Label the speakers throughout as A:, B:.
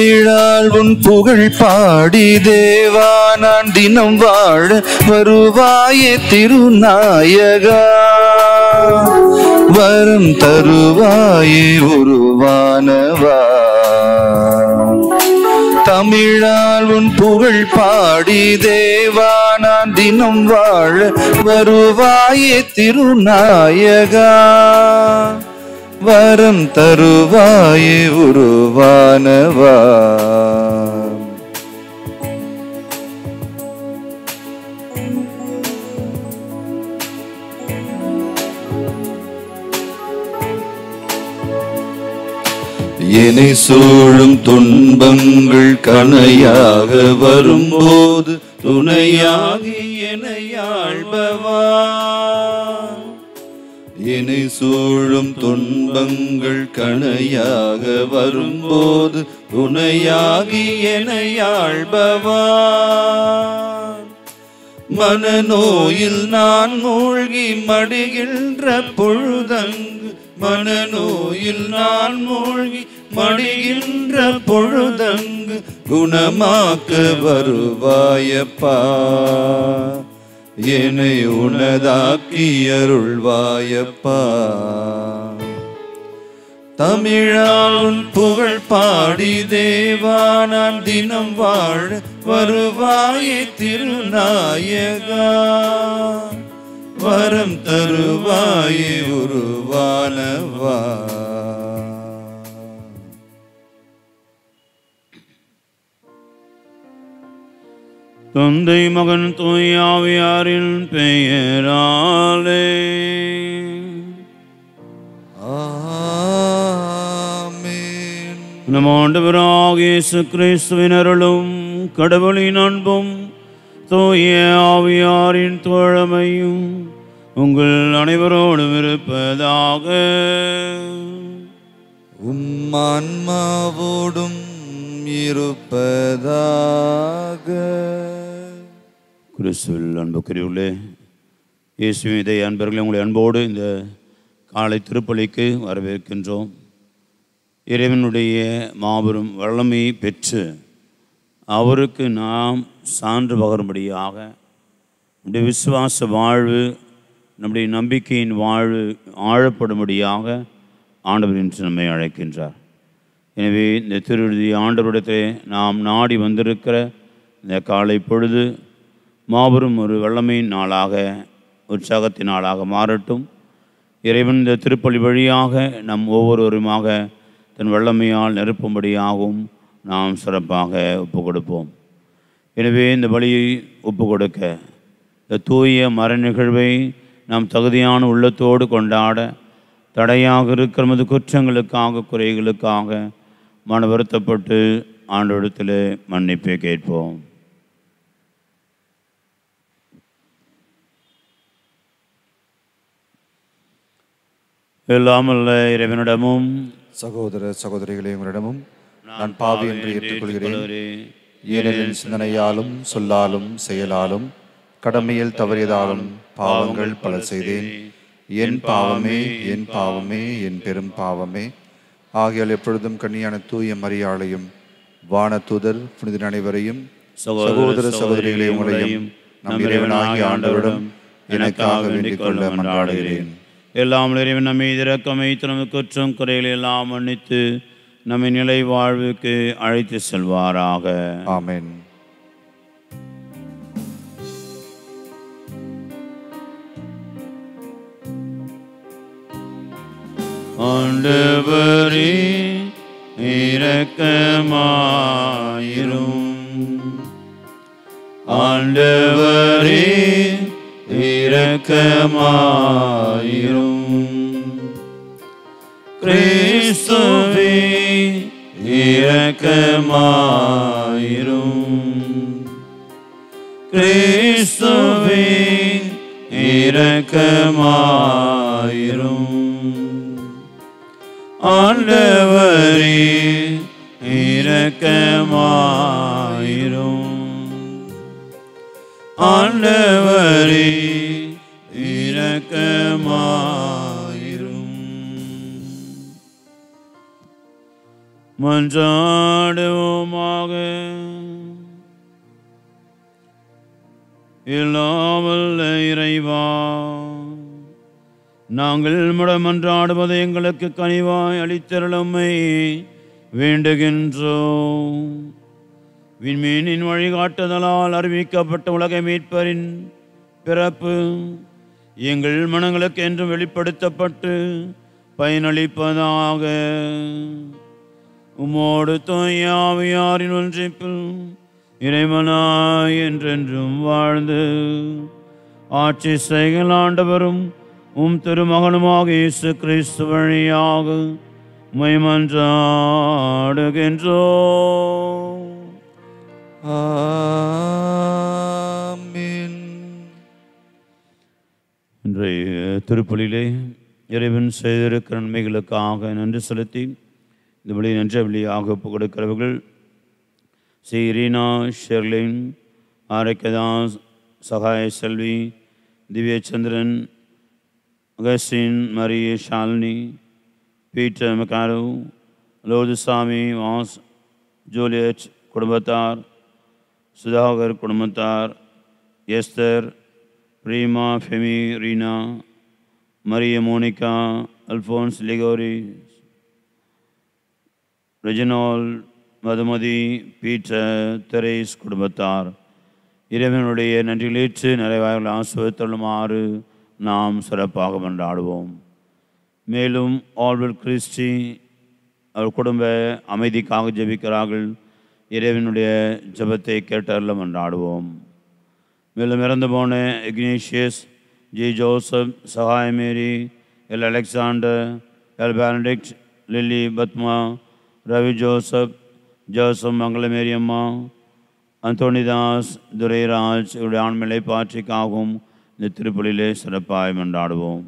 A: தமிழால் உன் புகழ் பாடி தேவா நான் தினம் வாழ வருவாயே திருநாயகா வரம் தருவாயே உருவானவா தமிழால் உன் புகழ் பாடி தேவா நான் தினம் வாழ வருவாயே திருநாயகா வரம் தருவாயே உருவானவா என்னை சூழும் துன்பங்கள் கணையாக வரும்போது துணையாகி என்னை ஆள்பவா என்னை சூழும் துன்பங்கள் கணையாக வரும்போது துணையாகி என்னை ஆள்பவா மனநோயில் நான் மூழ்கி மடிகின்ற பொழுதங்கு மனநோயில் நான் மூழ்கி மடிகின்ற பொழுதங்கு குணமாக்க வருவாயப்பா என்னை உனதாக்கி அருள்வாயப்பா தமிழால் புகழ் பாடி தேவா நான் தினம் வாழ வருவாயே திருநாயகா வரம் தருவாயே உருவானவா
B: தந்தை மகன் தூயாவியாரின் பெயராலே
A: ஆமென்
B: நம் ஆண்டவராகிய இயேசு கிறிஸ்துவின் அருளும் கடவுளின் அன்பும் தூய ஆவியாரின் தோழமையும் உங்கள் அனைவரோடும் இருப்பதாக
A: உம் ஆன்மாவோடும் இருப்பதாக
B: கிறிஸ்துவில் அன்புக்குரியவர்களே இயேசுவின் இதய அன்பர்களே உங்களை அன்போடு இந்த காலை திருப்பலிக்கு வரவேற்கின்றோம் இறைவனுடைய மாபெரும் வல்லமையை பெற்று அவருக்கு நாம் சான்று பகரும்படியாக நம்முடைய விசுவாச வாழ்வு நம்முடைய நம்பிக்கையின் வாழ்வு ஆழப்படும்படியாக ஆண்டவர் இன்று நம்மை அழைக்கின்றார் எனவே இந்த திருவிழி ஆண்டவரிடத்திலே நாம் நாடி வந்திருக்கிற இந்த காலை பொழுது மாபெரும் ஒரு வல்லமையின் நாளாக உற்சாகத்தின் நாளாக மாறட்டும் இறைவன் இந்த திருப்பலி வழியாக நம் ஒவ்வொருவருமாக தன் வல்லமையால் நிரப்பும்படியாகவும் நாம் சிறப்பாக ஒப்பு கொடுப்போம் எனவே இந்த பலியை ஒப்பு கொடுக்க இந்த தூய மர நிகழ்வை நாம் தகுதியான உள்ளத்தோடு கொண்டாட தடையாக இருக்கிற நமது குற்றங்களுக்காக குறைகளுக்காக மன வருத்தப்பட்டு ஆண்டவரிடத்தில் மன்னிப்பை கேட்போம் எல்லாமல்ல இறைவனிடமும்
A: சகோதர சகோதரிகளே உங்களிடமும் நான் பாவி என்று ஏற்றுக்கொள்கிறேன் ஏனெனில் சிந்தனையாலும் சொல்லாலும் செயலாலும் கடமையில் தவறியதாலும் பாவங்கள் பல செய்தேன் என் பாவமே என் பாவமே என் பெரும் பாவமே ஆகியால் எப்பொழுதும் கன்னியான தூய மரியாளையும் வானதூதர் புனிதர் அனைவரையும் சகோதர சகோதரிகளே உங்களையும் நம் இறைவனாகிய ஆண்டவரிடம் எனக்காக வேண்டிக் கொள்ள மன்றாடுகிறேன்
B: எல்லாம் இறைவன் நம்மை இறக்கமை நமது குற்றம் குறைகளை எல்லாம் மன்னித்து நம்மை நிலை வாழ்வுக்கு அழைத்து செல்வாராக
A: ஆமென்
B: ஆண்டவரே இரக்கமாயிரும் ஆண்டவரே இரக்கமாயிரும் கிறிஸ்துவே இரக்கமாயிரும் கிறிஸ்துவே இரக்கமாயிரும் ஆண்டவரே இரக்கமாயிரும் ஆண்டவரே இரக்கமாயிரும் மன்றாடுவோமாக இல்லாமல் இறைவா நாங்கள் முடமன்றாடுவதை எங்களுக்கு கனிவாய் அளித்தருளமை வேண்டுகின்றோம் விண்மீனின் வழிகாட்டுதலால் அறிவிக்கப்பட்ட உலக மீட்பரின் பிறப்பு எங்கள் மனங்களுக்கு என்றும் வெளிப்படுத்தப்பட்டு பயனளிப்பதாக உம்மோடு தூயாவியாரின் ஒன்றிப்பில் இறைவனாய் என்றென்றும் வாழ்ந்து ஆட்சி செய்கள் ஆண்டவரும் உம் திருமகனுமாக இயேசு கிறிஸ்து வழியாக மைமன்றாடுகின்றோ
A: ஆமென்
B: இன்றைய திருப்பலியிலே இறைவன் செய்திருக்கிற நன்மைகளுக்காக நன்றி செலுத்தி இந்த வழி நன்ற வழியாக கொடுக்கிறவர்கள் ஸ்ரீ ரீனா ஷெர்லின் ஆரோக்கியதாஸ் சகாய செல்வி திவ்யச்சந்திரன் அகஸ்டின் மரிய ஷாலினி பீட்டர் மெக்காரோ லோதுசாமி வாஸ் ஜூலியட் குடும்பத்தார் சுதாகர் குடும்பத்தார் Esther Prema Femi Reena Mariya Monica Alphonse Ligori Reginald Madhumathi Peter Therese குடும்பத்தார் இறைவனுடைய நன்றிகளேற்று நிறைவாக ஆசிர்வத்தள்ளுமாறு நாம் சிறப்பாக கொண்டாடுவோம் மேலும் ஆல்வல் கிறிஸ்டி அவர் குடும்ப அமைதிக்காக ஜெபிக்கிறார்கள் இறைவனுடைய ஜெபத்தை கேட்டறில கொண்டாடுவோம் மேலும் இறந்து போன Ignatius G Joseph Sagayamary L Alexander L Benedict Lily Padma Ravi Joseph Joseph Mangalamary அம்மா அந்தோனிதாஸ் துரைராஜ் இவருடைய ஆண்மையை பாற்றிக்காகவும் இந்த திருப்பலியிலே சிறப்பாய் கொண்டாடுவோம்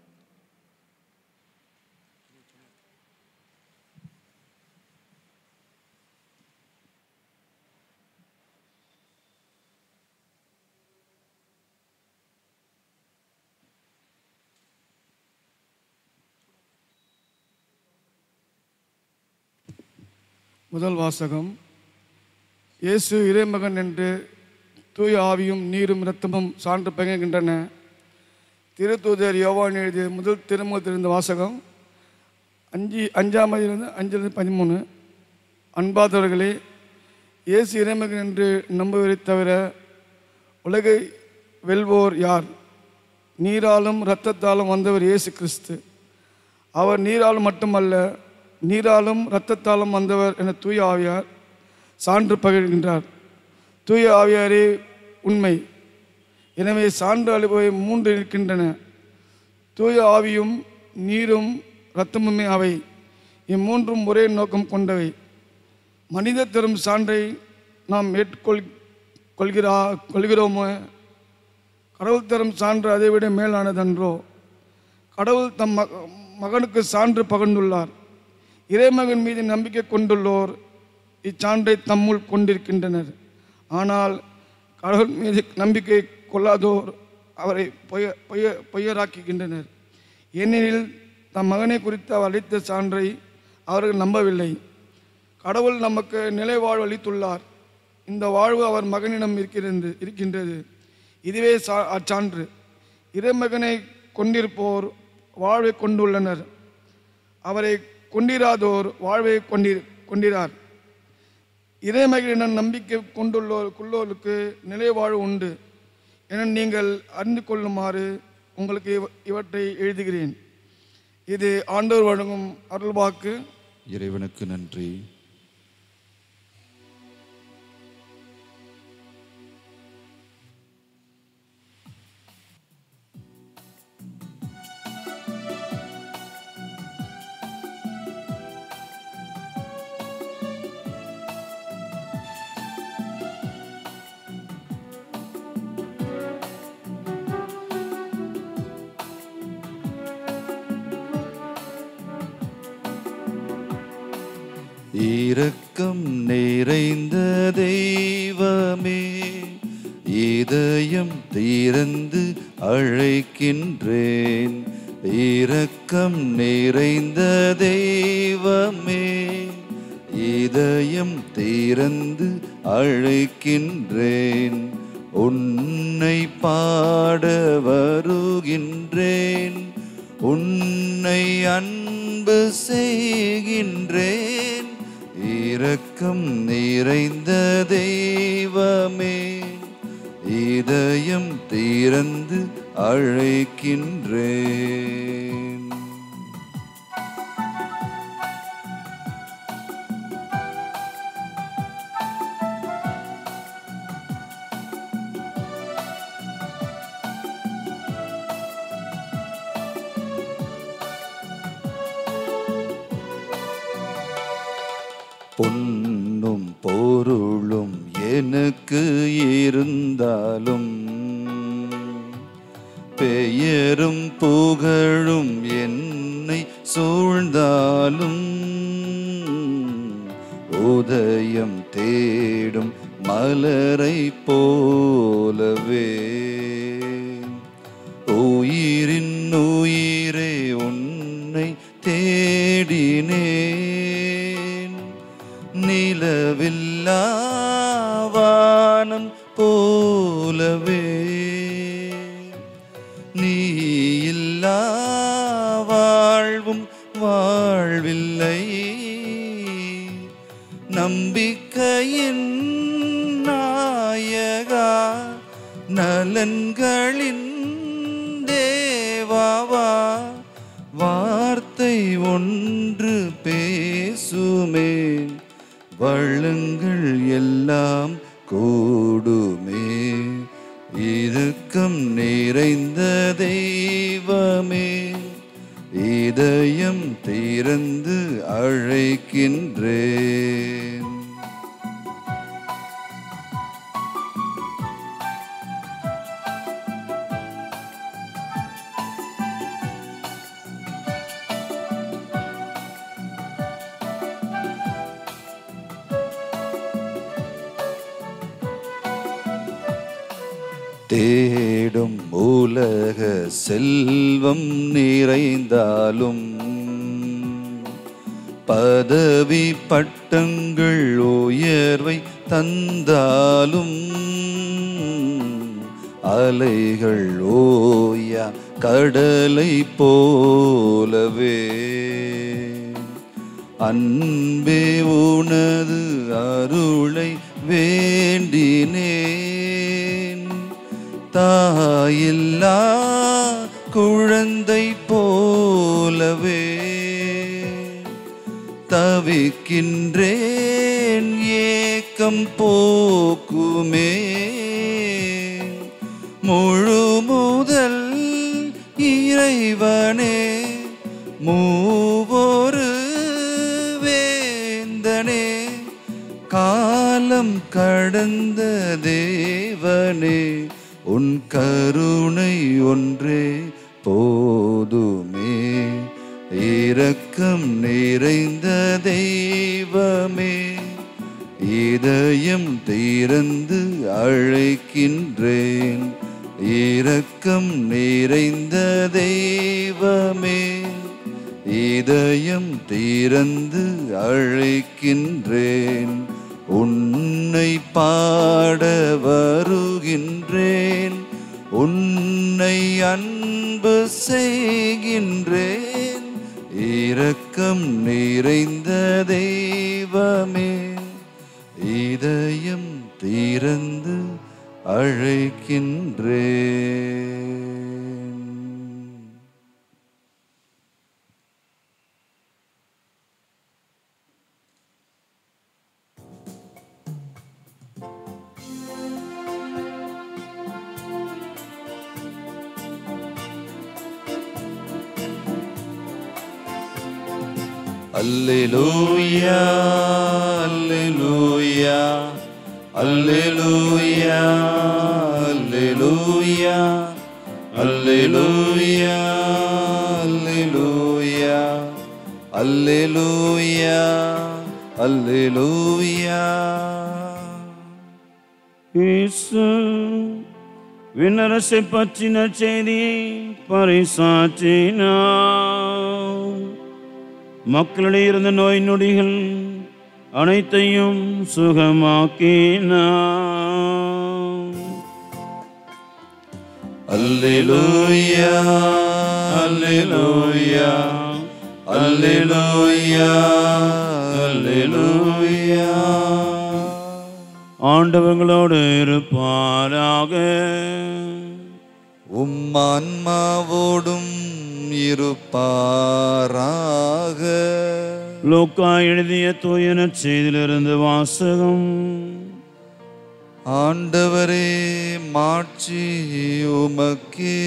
C: முதல் வாசகம் இயேசு இறைமகன் என்று தூய ஆவியும் நீரும் இரத்தமும் சான்று பகிர்கின்றன திருத்தூதர் யோவான் எழுதிய முதல் திருமுகத்திலிருந்த வாசகம் அஞ்சு அஞ்சாமதிலிருந்து அஞ்சிலிருந்து பதிமூணு அன்பாதவர்களே இயேசு இறைமகன் என்று நம்புவதை தவிர உலகை வெல்வோர் யார் நீராலும் இரத்தத்தாலும் வந்தவர் இயேசு கிறிஸ்து அவர் நீராலும் மட்டுமல்ல நீராலும் இரத்தத்தாலும் வந்தவர் என தூய ஆவியார் சான்று பகிர்கின்றார் தூய ஆவியாரே உண்மை எனவே சான்று அலுவலை மூன்று இருக்கின்றன தூய ஆவியும் நீரும் இரத்தமுமே அவை இம்மூன்றும் ஒரே நோக்கம் கொண்டவை மனித தரும் சான்றை நாம் ஏற்றுக்கொள் கொள்கிறா கொள்கிறோமோ கடவுள் தரும் சான்று அதைவிட மேலானதன்றோ கடவுள் தம் மக மகனுக்கு சான்று பகிர்ந்துள்ளார் இறைமகன் மீது நம்பிக்கை கொண்டுள்ளோர் இச்சான்றை தம்முள் கொண்டிருக்கின்றனர் ஆனால் கடவுள் மீது நம்பிக்கை கொள்ளாதோர் அவரை பொய்ய பொய்ய பொய்யராக்குகின்றனர் ஏனெனில் தம் மகனை குறித்து அவர் அளித்த சான்றை அவர்கள் நம்பவில்லை கடவுள் நமக்கு நிலை வாழ்வு அளித்துள்ளார் இந்த வாழ்வு அவர் மகனிடம் இருக்கிறது இருக்கின்றது இதுவே சா அச்சான்று இறைமகனை கொண்டிருப்போர் வாழ்வை கொண்டுள்ளனர் அவரை கொண்டிராதோர் வாழ்வை கொண்டிர் கொண்டிரார் இறைமகனிடம் நம்பிக்கை கொண்டுள்ளோர் கொள்ளோருக்கு நிலை வாழ்வு உண்டு என நீங்கள் அறிந்து கொள்ளுமாறு உங்களுக்கு இவ- இவற்றை எழுதுகிறேன் இது ஆண்டவர் வழங்கும் அருள்வாக்கு
A: இறைவனுக்கு நன்றி இரக்கம் நிறைந்த தெய்வமே இதயம் திறந்து அழைக்கின்றேன் இரக்கம் நிறைந்த தெய்வமே இதயம் திறந்து அழைக்கின்றேன் உன்னை பாட வருகின்றேன் உன்னை அன்பு செய்கின்றேன் இரக்கம் நிறைந்த தெய்வமே இதயம் திறந்து அழைக்கின்றேன் பொன்னும் பொருளும் எனக்கு இருந்தாலும் பெயரும் புகழும் என்னை சூழ்ந்தாலும் உதயம் தேடும் மலரை போலவே உயிரின் உயிரே உன்னை தேடினேன் நிலவில்லாவானம் போலவே நீ இல்லா வாழ்வும் வாழ்வில்லை நம்பிக்கையின் நாயகா நலன்களின் தேவாவா வார்த்தை ஒன்று பேசுமே வள்ளங்கள் எல்லாம் கூடுமே இதுக்கம் நிறைந்த தெய்வமே இதயம் திறந்து அழைக்கின்றேன் தேடும் உலக செல்வம் நிறைந்தாலும் பதவி பட்டங்கள் உயர்வை தந்தாலும் அலைகள் ஓயா கடலை போலவே அன்பே உனது அருளை வேண்டினேன் தாயில்லா குழந்தை போலவே தவிக்கின்றேன் ஏக்கம் போக்குமே முழு முதல் இறைவனே மூவொரு வேந்தனே காலம் கடந்த தேவனே உன் கருணை ஒன்றே போதுமே இரக்கம் நிறைந்த தெய்வமே இதயம் திறந்து அழைக்கின்றேன் இரக்கம் நிறைந்த தெய்வமே இதயம் திறந்து அழைக்கின்றேன் உன்னை பாட வருகின்றேன் உன்னை அன்பு செய்கின்றேன் இரக்கம் நிறைந்த தெய்வமே இதயம் திறந்து அழைக்கின்றேன் அல்லேலூயா அல்லேலூயா அல்லேலூயா அல்லேலூயா அல்லேலூயா அல்லேலூயா அல்லேலூயா அல்லேலூயா
B: இயேசு விண்ணரசை பற்றின செய்தியை பறைசாற்றினார் மக்களிடையே இருந்த நோய் நொடிகள் அனைத்தையும் சுகமாக்கினார்
A: அல்லேலூயா அல்லேலூயா அல்லேலூயா அல்லேலூயா
B: ஆண்டவங்களோடு இருப்பாராக
A: உம் ஆன்மாவோடும் இருப்பாராக
B: லூக்கா எழுதிய தூயன செய்திலிருந்து வாசகம்
A: ஆண்டவரே மாட்சி உமக்கே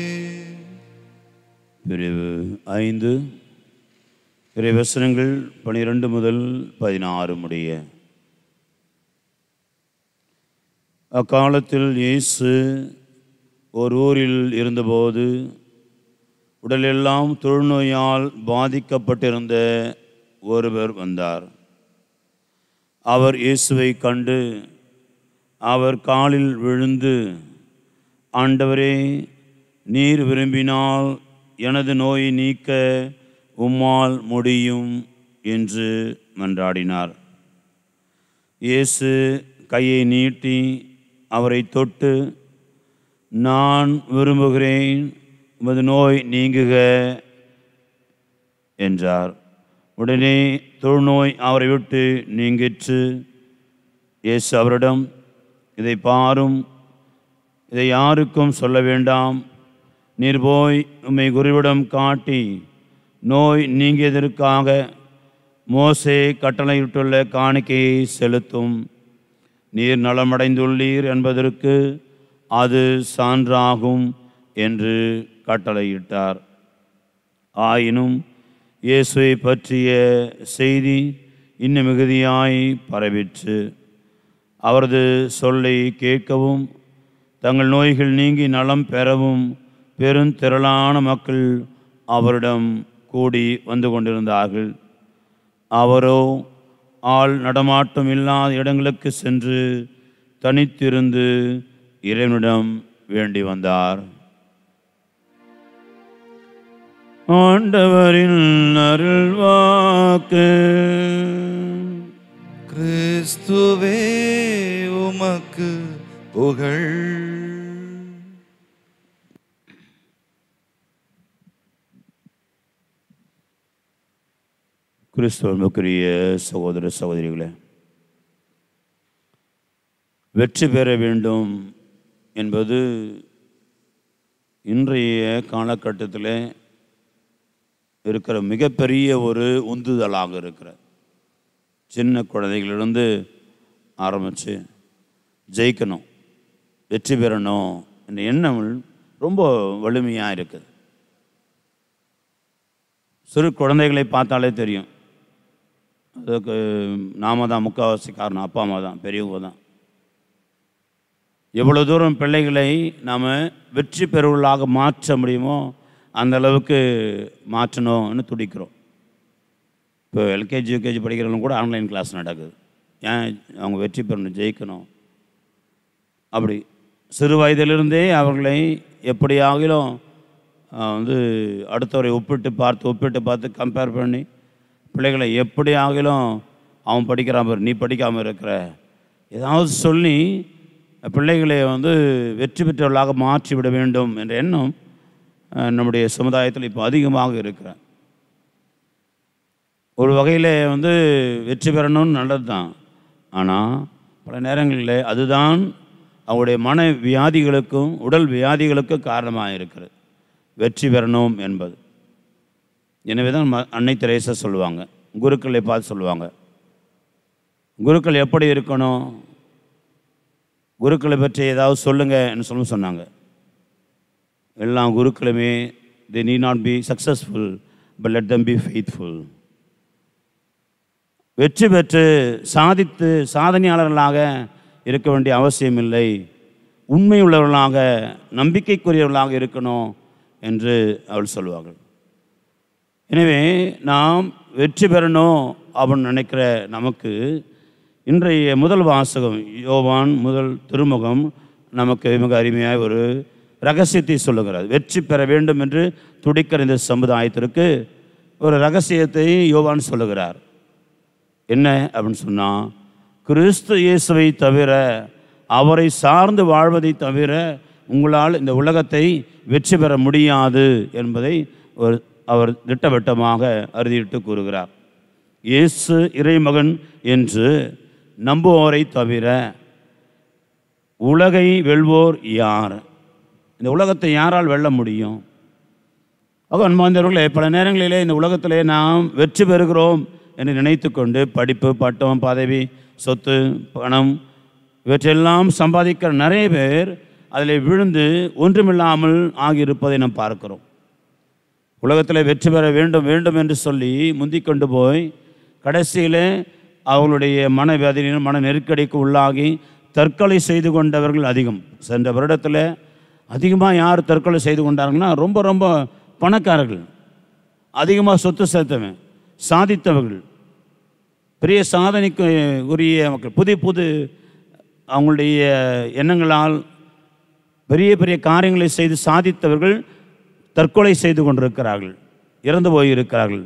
B: பிரிவு ஐந்து இறைவசனங்கள் பனிரெண்டு முதல் பதினாறு முடிய அக்காலத்தில் இயேசு ஒரு ஊரில் இருந்தபோது உடலெல்லாம் தொழுநோயால் பாதிக்கப்பட்டிருந்த ஒருவர் வந்தார் அவர் இயேசுவை கண்டு அவர் காலில் விழுந்து ஆண்டவரே நீர் விரும்பினால் எனது நோயை நீக்க உம்மால் முடியும் என்று மன்றாடினார் இயேசு கையை நீட்டி அவரை தொட்டு நான் விரும்புகிறேன் உமது நோய் நீங்குக என்றார் உடனே தொழுநோய் அவரை விட்டு நீங்கிற்று இயேசு அவரிடம் இதை பாரும் இதை யாருக்கும் சொல்ல வேண்டாம் நீர் போய் உம்மை குருவிடம் காட்டி நோய் நீங்கியதற்காக மோசே கட்டளையிட்டுள்ள காணிக்கையை செலுத்தும் நீர் நலமடைந்துள்ளீர் என்பதற்கு அது சான்றாகும் என்று கட்டளையிட்டார் ஆயினும் இயேசுவை பற்றிய செய்தி இன்னும் மிகுதியாய் பரவிற்று அவரது சொல்லை கேட்கவும் தங்கள் நோய்கள் நீங்கி நலம் பெறவும் பெருந்திரளான மக்கள் அவரிடம் கூடி வந்து கொண்டிருந்தார்கள் அவரோ ஆள் நடமாட்டம் இல்லாத இடங்களுக்கு சென்று தனித்திருந்து இறைவனிடம் வேண்டி வந்தார் ஆண்டவரின் அருள்வாக்கு
A: கிறிஸ்துவே உமக்கு புகழ்
B: கிறிஸ்துவனுக்குரிய சகோதர சகோதரிகளே வெற்றி பெற வேண்டும் என்பது இன்றைய காலகட்டத்தில் இருக்கிற மிகப்பெரிய ஒரு உந்துதலாக இருக்கிற சின்ன குழந்தைகளிலிருந்து ஆரம்பித்து ஜெயிக்கணும் வெற்றி பெறணும் என்ற எண்ணம் ரொம்ப வலிமையாக இருக்குது சிறு குழந்தைகளை பார்த்தாலே தெரியும் அதுக்கு நாம தான் முக்கால்வாசி காரணம் அப்பா அம்மா தான் பெரியவங்க தான் எவ்வளோ தூரம் பிள்ளைகளை நாம் வெற்றி பெறுவர்களாக மாற்ற முடியுமோ அந்த அளவுக்கு மாற்றணும்னு துடிக்கிறோம் இப்போ எல்கேஜி யூகேஜி படிக்கிறவங்க கூட ஆன்லைன் கிளாஸ் நடக்குது ஏன் அவங்க வெற்றி பெறணும் ஜெயிக்கணும் அப்படி சிறு வயதிலிருந்தே அவர்களை எப்படியாகிலும் ஆஹ், வந்து அடுத்தவரை ஒப்பிட்டு பார்த்து ஒப்பிட்டு பார்த்து கம்பேர் பண்ணி பிள்ளைகளை எப்படி ஆகிலும் அவன் படிக்கிறான் பாரு நீ படிக்காமல் இருக்கிற ஏதாவது சொல்லி பிள்ளைகளை வந்து வெற்றி பெற்றவர்களாக மாற்றி விட வேண்டும் என்ற எண்ணம் ஆஹ், நம்முடைய சமுதாயத்தில் இப்போ அதிகமாக இருக்கிறேன் ஒரு வகையில் வந்து வெற்றி பெறணும்னு நல்லது தான் ஆனால் பல நேரங்களில் அதுதான் அவங்களுடைய மன வியாதிகளுக்கும் உடல் வியாதிகளுக்கும் காரணமாக இருக்கிறது வெற்றி பெறணும் என்பது எனவே தான் ம- அன்னை தெரேசா சொல்லுவாங்க குருக்களை பார்த்து சொல்லுவாங்க குருக்கள் எப்படி இருக்கணும் குருக்களை பற்றி ஏதாவது சொல்லுங்கன்னு சொல்ல சொன்னாங்க எல்லா குருக்களுமே they need not be successful but let them be faithful வெற்றி பெற்று சாதித்து சாதனையாளர்களாக இருக்க வேண்டிய அவசியமில்லை உண்மை உள்ளவர்களாக நம்பிக்கைக்குரியவர்களாக இருக்கணும் என்று அவள் சொல்லுவார்கள் எனவே நாம் வெற்றி பெறணும் அப்படின்னு நினைக்கிற நமக்கு இன்றைய முதல் வாசகம் யோவான் முதல் திருமுகம் நமக்கு மிக அருமையாக ஒரு ரகசியத்தை சொல்லுகிறது வெற்றி பெற வேண்டும் என்று துடிக்கிற இந்த சமுதாயத்திற்கு ஒரு ரகசியத்தை யோவான் சொல்லுகிறார் என்ன அப்படின்னு சொன்னால் கிறிஸ்து இயேசுவை தவிர அவரை சார்ந்து வாழ்வதை தவிர உங்களால் இந்த உலகத்தை வெற்றி பெற முடியாது என்பதை ஒரு அவர் திட்டவட்டமாக அறுதியிட்டு கூறுகிறார் இயேசு இறைமகன் என்று நம்புவோரை தவிர உலகை வெல்வோர் யார் இந்த உலகத்தை யாரால் வெல்ல முடியும் ஆக அன்பார்ந்தவர்களே பல நேரங்களிலே இந்த உலகத்திலே நாம் வெற்றி பெறுகிறோம் என்று நினைத்து கொண்டு படிப்பு பட்டம் பதவி சொத்து பணம் இவற்றெல்லாம் சம்பாதிக்கிற நிறைய பேர் அதில் விழுந்து ஒன்றுமில்லாமல் ஆகியிருப்பதை நாம் பார்க்கிறோம் உலகத்தில் வெற்றி பெற வேண்டும் வேண்டும் என்று சொல்லி முந்திக் கொண்டு போய் கடைசியில் அவர்களுடைய மனவேதனையும் மன நெருக்கடிக்கு உள்ளாகி தற்கொலை செய்து கொண்டவர்கள் அதிகம் சென்ற வருடத்தில் அதிகமாக யார் தற்கொலை செய்து கொண்டார்கள்னா ரொம்ப ரொம்ப பணக்காரர்கள் அதிகமாக சொத்து சேர்த்தவன் சாதித்தவர்கள் பெரிய சாதனைக்கு உரிய மக்கள் புது புது அவங்களுடைய எண்ணங்களால் பெரிய பெரிய காரியங்களை செய்து சாதித்தவர்கள் தற்கொலை செய்து கொண்டிருக்கிறார்கள் இறந்து போயிருக்கிறார்கள்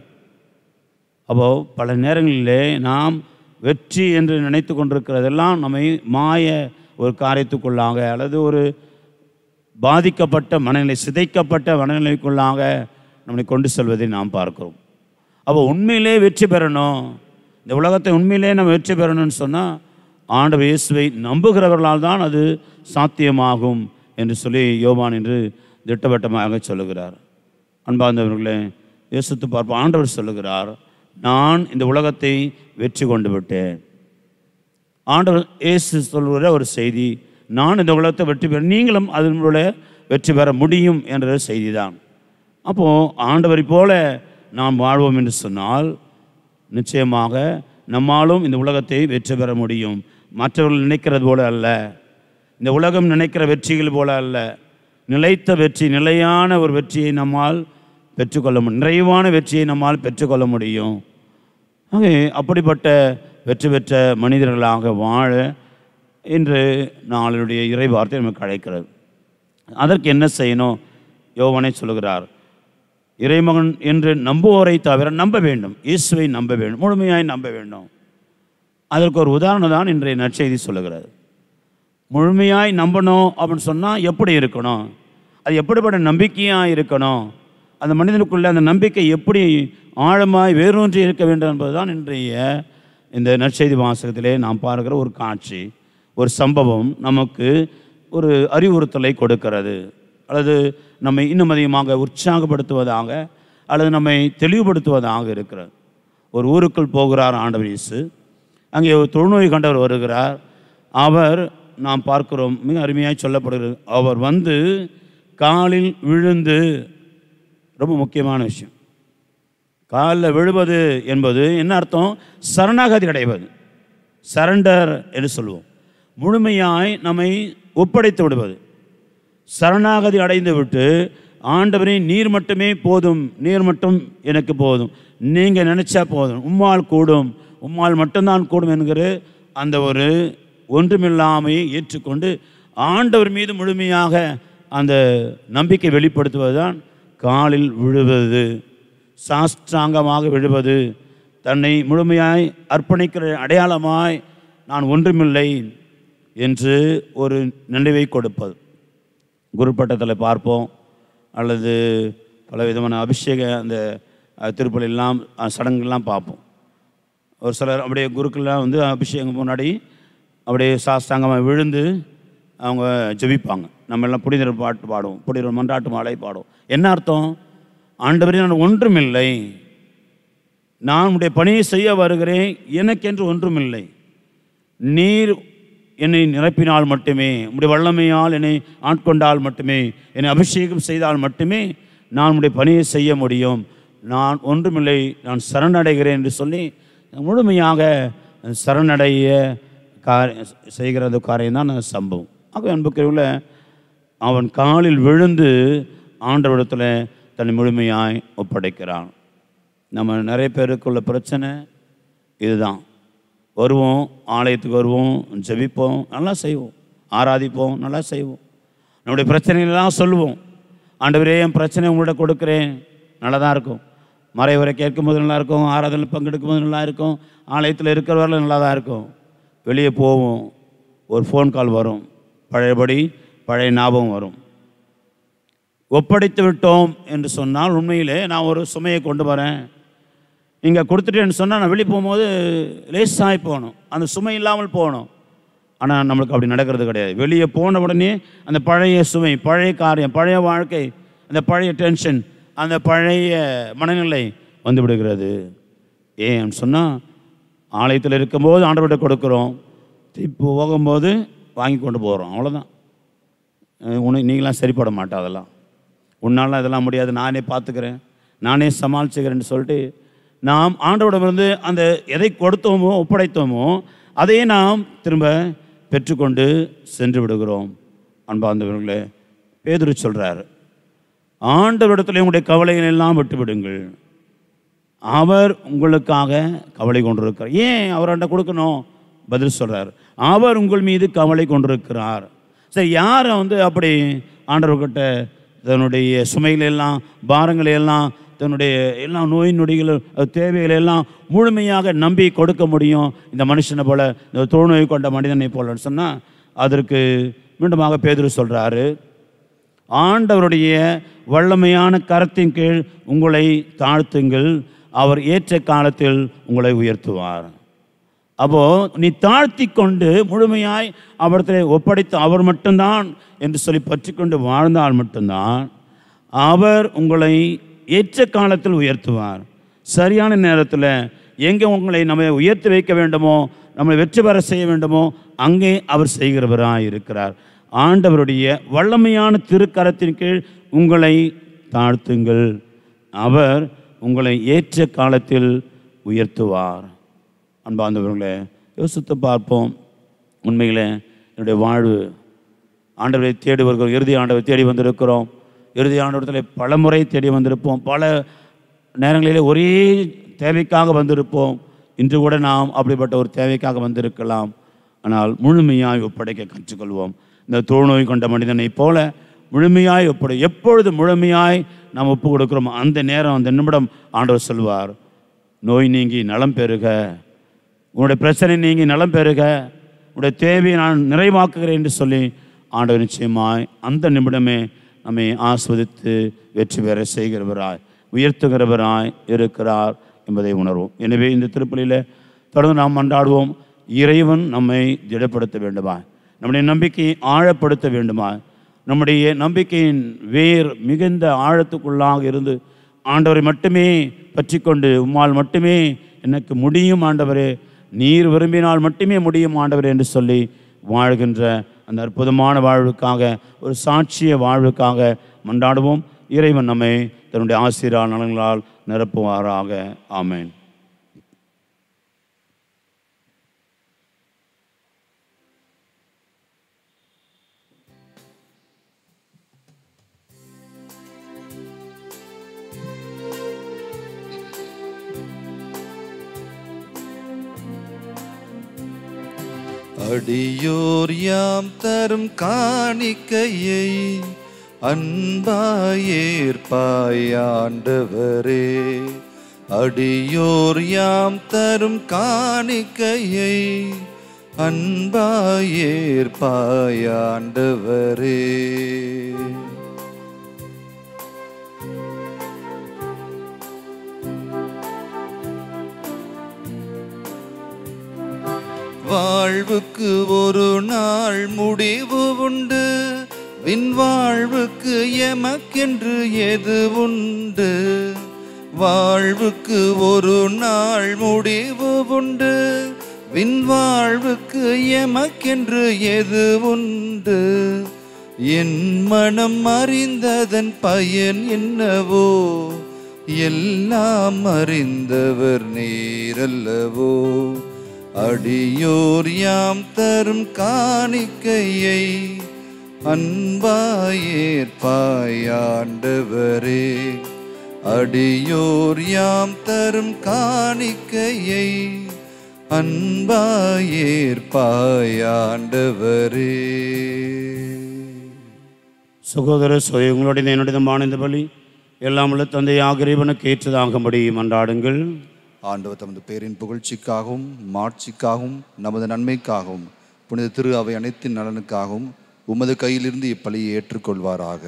B: அப்போ பல நேரங்களிலே நாம் வெற்றி என்று நினைத்து கொண்டிருக்கிறதெல்லாம் நம்மை மாய ஒரு காரியத்துக்குள்ளாக அல்லது ஒரு பாதிக்கப்பட்ட மனநிலை சிதைக்கப்பட்ட மனநிலைக்குள்ளாக நம்மை கொண்டு செல்வதை நாம் பார்க்கிறோம் அப்போ உண்மையிலே வெற்றி பெறணும் இந்த உலகத்தை உண்மையிலே நம்ம வெற்றி பெறணும்னு சொன்னால் ஆண்டவர் இயேசுவை நம்புகிறவர்களால் தான் அது சாத்தியமாகும் என்று சொல்லி யோவான் என்று திட்டவட்டமாக சொல்லுகிறார் அன்பார்ந்தவர்களே யோசித்து பார்ப்போம் ஆண்டவர் சொல்லுகிறார் நான் இந்த உலகத்தை வெற்றி கொண்டு விட்டேன் ஆண்டவர் இயேசு சொல்கிற ஒரு செய்தி நான் இந்த உலகத்தை வெற்றி பெற நீங்களும் அதனோட வெற்றி பெற முடியும் என்ற செய்தி தான் அப்போது ஆண்டவரை போல நாம் வாழ்வோம் என்று சொன்னால் நிச்சயமாக நம்மாலும் இந்த உலகத்தை வெற்றி பெற முடியும் மற்றவர்கள் நினைக்கிறது போல அல்ல இந்த உலகம் நினைக்கிற வெற்றிகள் போல அல்ல நிலைத்த வெற்றி நிலையான ஒரு வெற்றியை நம்மால் பெற்றுக்கொள்ள முடியும் நிறைவான வெற்றியை நம்மால் பெற்றுக்கொள்ள முடியும் ஆகவே அப்படிப்பட்ட வெற்றி பெற்ற மனிதர்களாக வாழ இன்று நாளுடைய இறை வார்த்தை நமக்கு அழைக்கிறது அதற்கு என்ன செய்யணும் யோவனை சொல்கிறார் இறைமகன் என்று நம்புவோரை தவிர நம்ப வேண்டும் இயேசுவை நம்ப வேண்டும் முழுமையாய் நம்ப வேண்டும் அதற்கு ஒரு உதாரணம் தான் இன்றைய நற்செய்தி சொல்லுகிறது முழுமையாய் நம்பணும் அப்படின்னு சொன்னால் எப்படி இருக்கணும் அது எப்படிப்பட்ட நம்பிக்கையாக இருக்கணும் அந்த மனிதனுக்குள்ள அந்த நம்பிக்கை எப்படி ஆழமாய் வேரூன்றி இருக்க வேண்டும் என்பதுதான் இன்றைய இந்த நற்செய்தி வாசகத்திலே நாம் பார்க்கிற ஒரு காட்சி ஒரு சம்பவம் நமக்கு ஒரு அறிவுறுத்தலை கொடுக்கிறது அல்லது நம்மை இன்னும் அதிகமாக உற்சாகப்படுத்துவதாக அல்லது நம்மை தெளிவுபடுத்துவதாக இருக்கிறது ஒரு ஊருக்குள் போகிறார் ஆண்டவர் இயேசு அங்கே ஒரு தொழுநோய் கண்டவர் வருகிறார் அவர் நாம் பார்க்கிறோம் மிக அருமையாய் சொல்லப்படுகிறது அவர் வந்து காலில் விழுந்து ரொம்ப முக்கியமான விஷயம் காலில் விழுவது என்பது என்ன அர்த்தம் சரணாகதி அடைவது சரண்டர் என்று சொல்லுவோம் முழுமையாய் நம்மை ஒப்படைத்து விடுவது சரணாகதி அடைந்து விட்டு ஆண்டவரே நீர் மட்டுமே போதும் நீர் மட்டும் எனக்கு போதும் நீங்கள் நினச்சா போதும் உம்மால் கூடும் உம்மால் மட்டும்தான் கூடும் என்கிற அந்த ஒரு ஒன்றுமில்லாமையை ஏற்றுக்கொண்டு ஆண்டவர் மீது முழுமையாக அந்த நம்பிக்கை வெளிப்படுத்துவதுதான் காலில் விழுவது சாஷ்டாங்கமாக விழுவது தன்னை முழுமையாய் அர்ப்பணிக்கிற அடையாளமாய் நான் ஒன்றுமில்லை என்று ஒரு நினைவை கொடுப்பது குருப்பட்டத்தில் பார்ப்போம் அல்லது பல விதமான அபிஷேக அந்த அஹ், திருப்பலியெல்லாம் அஹ், சடங்குகள்லாம் பார்ப்போம் ஒரு சிலர் அப்படியே குருக்கள்லாம் வந்து அபிஷேகம் முன்னாடி அப்படியே சாஸ்தாங்கமாக விழுந்து அவங்க ஜெபிப்பாங்க நம்ம எல்லாம் புனிதர் பாட்டு பாடுவோம் புனிதர் மன்றாட்டு மாலை பாடுவோம் என்ன அர்த்தம் ஆண்டவரே நான் ஒன்றுமில்லை நான் உடைய பணியை செய்ய வருகிறேன் எனக்கென்று ஒன்றுமில்லை நீர் என்னை நிரப்பினால் மட்டுமே உடைய வல்லமையால் என்னை ஆட்கொண்டால் மட்டுமே என்னை அபிஷேகம் செய்தால் மட்டுமே நான் உடைய பணியை செய்ய முடியும் நான் ஒன்றுமில்லை நான் சரணடைகிறேன் என்று சொல்லி முழுமையாக சரணடைய காரிய செய்கிற அந்த காரியம் தான் அந்த சம்பவம் ஆக அன்புக்குள்ள அவன் காலில் விழுந்து ஆண்டவரிடத்தில் தன்னை முழுமையாய் ஒப்படைக்கிறான் நம்ம நிறைய பேருக்குள்ள பிரச்சனை இதுதான் வருவோம் ஆலயத்துக்கு வருவோம் ஜெபிப்போம் நல்லா செய்வோம் ஆராதிப்போம் நல்லா செய்வோம் நம்முடைய பிரச்சனைகளெல்லாம் சொல்லுவோம் ஆண்டவரே என் பிரச்சனை உங்கள்கிட்ட கொடுக்குறேன் நல்லா தான் இருக்கும் மறைவுரை கேட்கும்போது நல்லா இருக்கும் ஆராதனை பங்கெடுக்கும் போது நல்லா இருக்கும் ஆலயத்தில் இருக்கிறவர்களும் நல்லா தான் இருக்கும் வெளியே போவோம் ஒரு ஃபோன் கால் வரும் பழையபடி பழைய ஞாபகம் வரும் ஒப்படைத்து விட்டோம் என்று சொன்னால் உண்மையிலே நான் ஒரு சுமையை கொண்டு வரேன் இங்கே கொடுத்துட்டேன்னு சொன்னால் நான் வெளியே போகும்போது லேசாகி போகணும் அந்த சுமை இல்லாமல் போகணும் ஆனால் நம்மளுக்கு அப்படி நடக்கிறது கிடையாது வெளியே போன உடனே அந்த பழைய சுமை பழைய காரியம் பழைய வாழ்க்கை அந்த பழைய டென்ஷன் அந்த பழைய மனநிலை வந்து விடுகிறது ஏன் சொன்னால் ஆலயத்தில் இருக்கும்போது ஆண்டவர்கிட்ட கொடுக்குறோம் இப்போ போகும்போது வாங்கி கொண்டு போகிறோம் அவ்வளோதான் உனக்கு நீங்களாம் சரிப்பட மாட்டா அதெல்லாம் உன்னால் இதெல்லாம் முடியாது நானே பார்த்துக்கிறேன் நானே சமாளிச்சுக்கிறேன்னு சொல்லிட்டு நாம் ஆண்டவரிடமிருந்து அந்த எதை கொடுத்தோமோ ஒப்படைத்தோமோ அதையே நாம் திரும்ப பெற்றுக்கொண்டு சென்று விடுகிறோம் அன்பார்ந்தவர்களே பேதுரு சொல்கிறார் ஆண்டவரிடத்தில் உங்களுடைய கவலைகள் எல்லாம் விட்டு விடுங்கள் அவர் உங்களுக்காக கவலை கொண்டிருக்கிறார் ஏன் அவர்கிட்ட கொடுக்கணும் பதில் சொல்கிறார் அவர் உங்கள் மீது கவலை கொண்டிருக்கிறார் சரி யாரை வந்து அப்படி ஆண்டவர்கிட்ட தன்னுடைய சுமைகள் எல்லாம் பாரங்களை எல்லாம் தன்னுடைய எல்லா நோய் நொடிகள் அஹ், தேவைகளை எல்லாம் முழுமையாக நம்பி கொடுக்க முடியும் இந்த மனுஷனை போல இந்த தொழுநோய் கொண்ட மனிதனை போலன்னு சொன்னால் அதற்கு மீண்டுமாக பேதுரு சொல்கிறாரு ஆண்டவருடைய வல்லமையான கரத்தின் கீழ் உங்களை தாழ்த்துங்கள் அவர் ஏற்ற காலத்தில் உங்களை உயர்த்துவார் அப்போ நீ தாழ்த்தி கொண்டு முழுமையாய் அவரிடத்தில் ஒப்படைத்து அவர் மட்டும்தான் என்று சொல்லி பற்றி கொண்டு வாழ்ந்தால் மட்டும்தான் அவர் உங்களை ஏற்ற காலத்தில் உயர்த்துவார் சரியான நேரத்தில் எங்கே உங்களை நம்ம உயர்த்தி வைக்க வேண்டுமோ நம்மளை வெற்றி பெற செய்ய வேண்டுமோ அங்கே அவர் செய்கிறவராய் இருக்கிறார் ஆண்டவருடைய வல்லமையான திருக்கரத்தின் கீழ் உங்களை தாழ்த்துங்கள் அவர் உங்களை ஏற்ற காலத்தில் உயர்த்துவார் அன்பார்ந்தவர்களே யோசித்து பார்ப்போம் உண்மையிலே என்னுடைய வாழ்வு ஆண்டவரை தேடி வருகிறோம் இறுதி ஆண்டவரை தேடி வந்திருக்கிறோம் இறுதி ஆண்டவரத்தில் பல முறை தேடி வந்திருப்போம் பல நேரங்களிலே ஒரே தேவைக்காக வந்திருப்போம் இன்று கூட நாம் அப்படிப்பட்ட ஒரு தேவைக்காக வந்திருக்கலாம் ஆனால் முழுமையாய் ஒப்படைக்க கற்றுக்கொள்வோம் இந்த தொழுநோய் கொண்ட மனிதனைப் போல முழுமையாய் ஒப்படை எப்பொழுது முழுமையாய் நாம் ஒப்பு கொடுக்கிறோம் அந்த நேரம் அந்த நிமிடம் ஆண்டவர் சொல்வார் நோய் நீங்கி நலம் பெறுக உன்னுடைய பிரச்சனை நீங்கி நலம் பெறுக உன்னுடைய தேவையை நான் நிறைவாக்குகிறேன் என்று சொல்லி ஆண்டவர் நிச்சயமாய் அந்த நிமிடமே நம்மை ஆஸ்வதித்து வெற்றி பெற செய்கிறவராய் உயர்த்துகிறவராய் இருக்கிறார் என்பதை உணர்வோம் எனவே இந்த திருப்பலியில் தொடர்ந்து நாம் மன்றாடுவோம் இறைவன் நம்மை திடப்படுத்த வேண்டுமா நம்முடைய நம்பிக்கையை ஆழப்படுத்த வேண்டுமா நம்முடைய நம்பிக்கையின் வேர் மிகுந்த ஆழத்துக்குள்ளாக இருந்து ஆண்டவரை மட்டுமே பற்றி கொண்டு உம்மால் மட்டுமே எனக்கு முடியும் ஆண்டவரே நீர் விரும்பினால் மட்டுமே முடியும் ஆண்டவரே என்று சொல்லி வாழ்கின்ற அந்த அற்புதமான வாழ்வுக்காக ஒரு சாட்சிய வாழ்வுக்காக மன்றாடுவோம் இறைவன் நம்மை தன்னுடைய ஆசிரியர் நலன்களால் நிரப்புவாராக ஆமென்
A: அடியோர் யாம் தரும் காணிக்கையை அன்பாயேற்பாயாண்டவரே அடியோர் யாம் தரும் காணிக்கையை அன்பாயேற்பாயாண்டவரே வாழ்வுக்கு ஒரு நாள் முடிவு உண்டு வின் வாழ்வுக்கு எமக்கென்று எது உண்டு வாழ்வுக்கு ஒரு நாள் முடிவு உண்டு வின் வாழ்வுக்கு எமக்கென்று எது உண்டு என் மனம் அறிந்ததன் பயன் என்னவோ எல்லாம் அறிந்தவர் நீரல்லவோ அடியோர் யாம் தரும் காணிக்கையை அன்பாயேற்பாயாண்டவரே அடியோர் யாம் தரும் காணிக்கையை அன்பாயேற்பாயாண்டவரே
B: சகோதர சோய உங்களுடைய என்னுடைய இந்த பலி எல்லாம் உள்ள தந்தையாக இறைவனுக்கு ஏற்றதாகும்படி மன்றாடுங்கள்
A: ஆண்டவர் தமது பேரின் புகழ்ச்சிக்காகவும் மாட்சிக்காகவும் நமது நன்மைக்காகவும் புனித திரு அவை அனைத்தின் நலனுக்காகவும் உமது கையிலிருந்து இப்பலியை ஏற்றுக்கொள்வாராக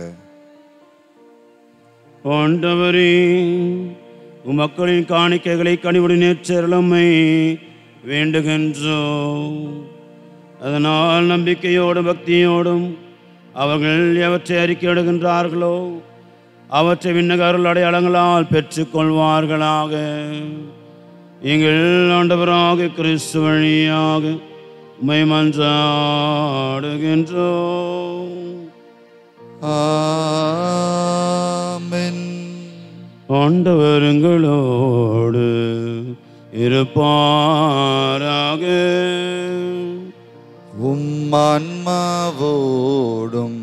B: ஆண்டவரே உமக்களின் காணிக்கைகளை கனிவுடன் நேற்றருளமை வேண்டுகின்றோம் அதனால் நம்பிக்கையோடும் பக்தியோடும் அவர்கள் எவற்றை அறிக்கையிடுகின்றார்களோ அவற்றை விண்ணக அருள் அடையாளங்களால் பெற்றுக்கொள்வார்களாக எங்கள் ஆண்டவராக கிறிஸ்து வழியாக உமை மன்றாடுகின்றோம்
A: ஆமென்
B: ஆண்டவருங்களோடு இருப்பாராக
A: உம் ஆன்மாவோடும்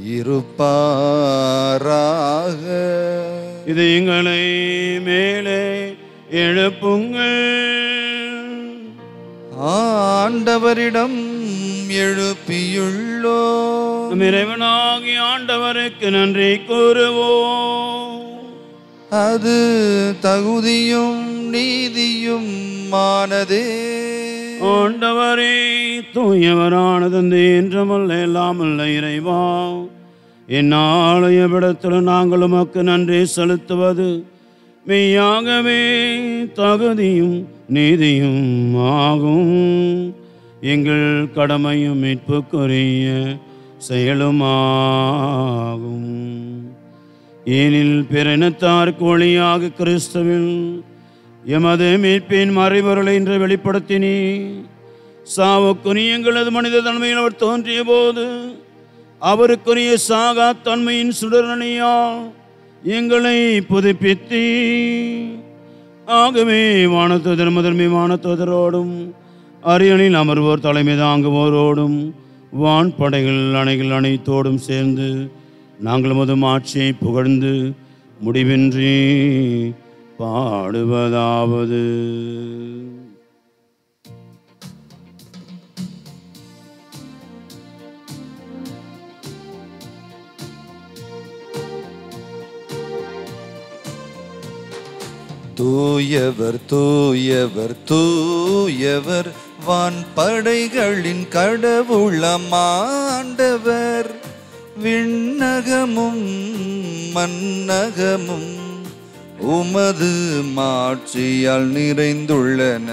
A: இருப்பாராக
B: இது எங்களை மேலே எழுப்புங்கள்
A: ஆண்டவரிடம் எழுப்பியுள்ளோ
B: நம் இறைவனாகி ஆண்டவருக்கு நன்றி கூறுவோம்
A: அது தகுதியும் நீதியும் ஆனதே
B: ஆண்டவரே தூயவரானது என்றுமல்ல எல்லாமல்ல இறைவா என்னாலய விடத்தில் நாங்கள் உமக்கு நன்றி செலுத்துவது மெய்யாகவே தகுதியும் நீதியும் ஆகும் எங்கள் கடமையும் மீட்புக்குரிய செயலுமாகும் ஏனில் பிறனத்தாருக்கு ஒளியாக கிறிஸ்துவில் எமது மீட்பின் மறைபொருளை இன்று வெளிப்படுத்தினி சாவுக்குரிய எங்களது மனித தன்மையில் அவர் தோன்றிய போது அவருக்குரிய சாகா தன்மையின் சுடரணியால் எங்களை புதுப்பித்தி ஆகவே வானத்துதர் முதன்மை வானத்துதரோடும் அரியணில் அமர்வோர் தலைமை தாங்குவோரோடும் வான்படைகள் அணைகள் அனைத்தோடும் சேர்ந்து நாங்கள் மதும் ஆட்சியை புகழ்ந்து முடிவின்றி பாடுவதாவது
A: தூயவர் தூயவர் தூயவர் வான்படைகளின் கடவுளமாண்டவர் விண்ணகமும் மன்னகமும் உமது மாட்சியால் நிறைந்துள்ளன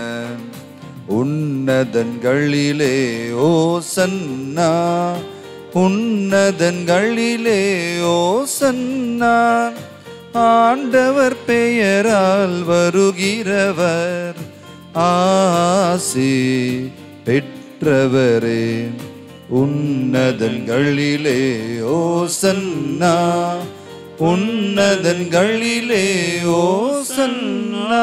A: உன்னதன்களிலே ஓசன்னா உன்னதன்களிலே ஓசன்னா ஆண்டவர் பெயரால் வருகிறவர் ஆசி பெற்றவரே உன்னதன்களிலே ஓசன்னா உன்னதன்களிலே ஓசன்னா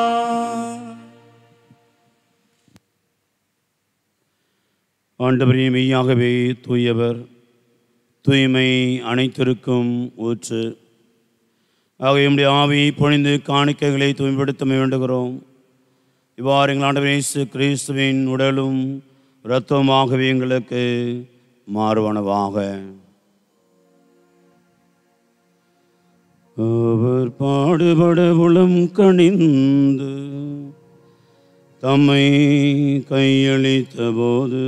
B: ஆண்டவரே மெய்யாகவே தூயவர் தூய்மை அனைத்திற்கும் ஊற்று ஆகவே நம்முடைய ஆவியை பொழிந்து காணிக்கைகளை தூய்மைப்படுத்த வேண்டுகிறோம் இவ்வாறு எங்கள் ஆண்டவர் இயேசு கிறிஸ்துவின் உடலும் இரத்தமாகவே எங்களுக்கு மாறுவனவாக அவர் பாடுபட உளம் கணிந்து தம்மை கையளித்த போது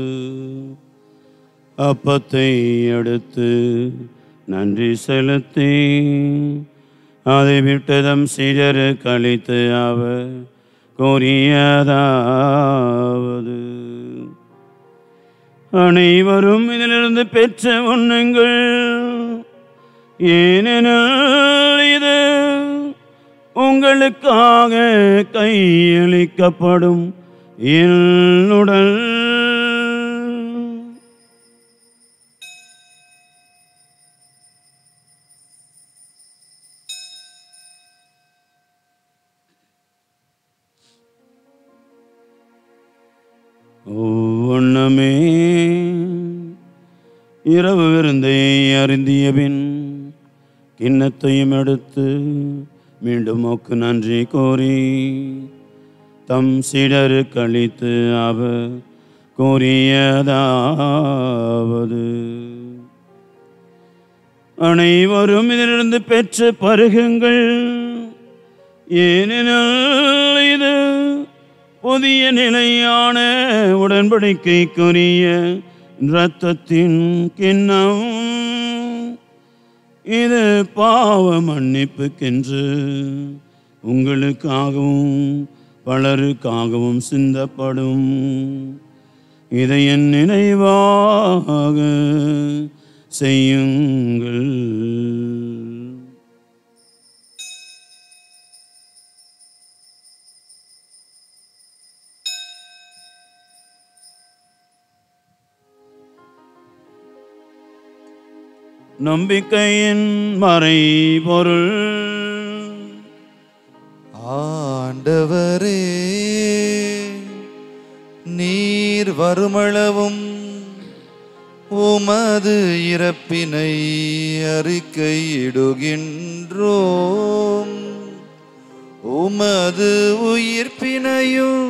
B: அப்பத்தை எடுத்து நன்றி செலுத்தி அதை விட்டதம் சிலர் கழித்து அவர் கூறியதாவது அனைவரும் இதிலிருந்து பெற்ற உண்ணுங்கள் ஏனெனில் இது உங்களுக்காக கையளிக்கப்படும் என்னுடல் ஒவ்வொன்னமே இரவு விருந்தை அருந்திய பின் கிண்ணத்தையும் எடுத்து மீண்டும் மோக்கு நன்றி கோரி தம் சிடரு கழித்து அவர் கூறியதாவது அனைவரும் இதிலிருந்து பெற்று பருகுங்கள் ஏனெனில் இது புதிய நிலையான உடன்படிக்கைக்குரிய இரத்தத்தின் கிண்ணம் இது பாவ மன்னிப்புக்கென்று உங்களுக்காகவும் பலருக்காகவும் சிந்தப்படும் இதை என் நினைவாக செய்யுங்கள் நம்பிக்கையின் மறைபொருள்
A: ஆண்டவரே நீர் வருமளவும் உமது இறப்பினை அறிக்கையிடுகின்றோம் உமது உயிர்ப்பினையும்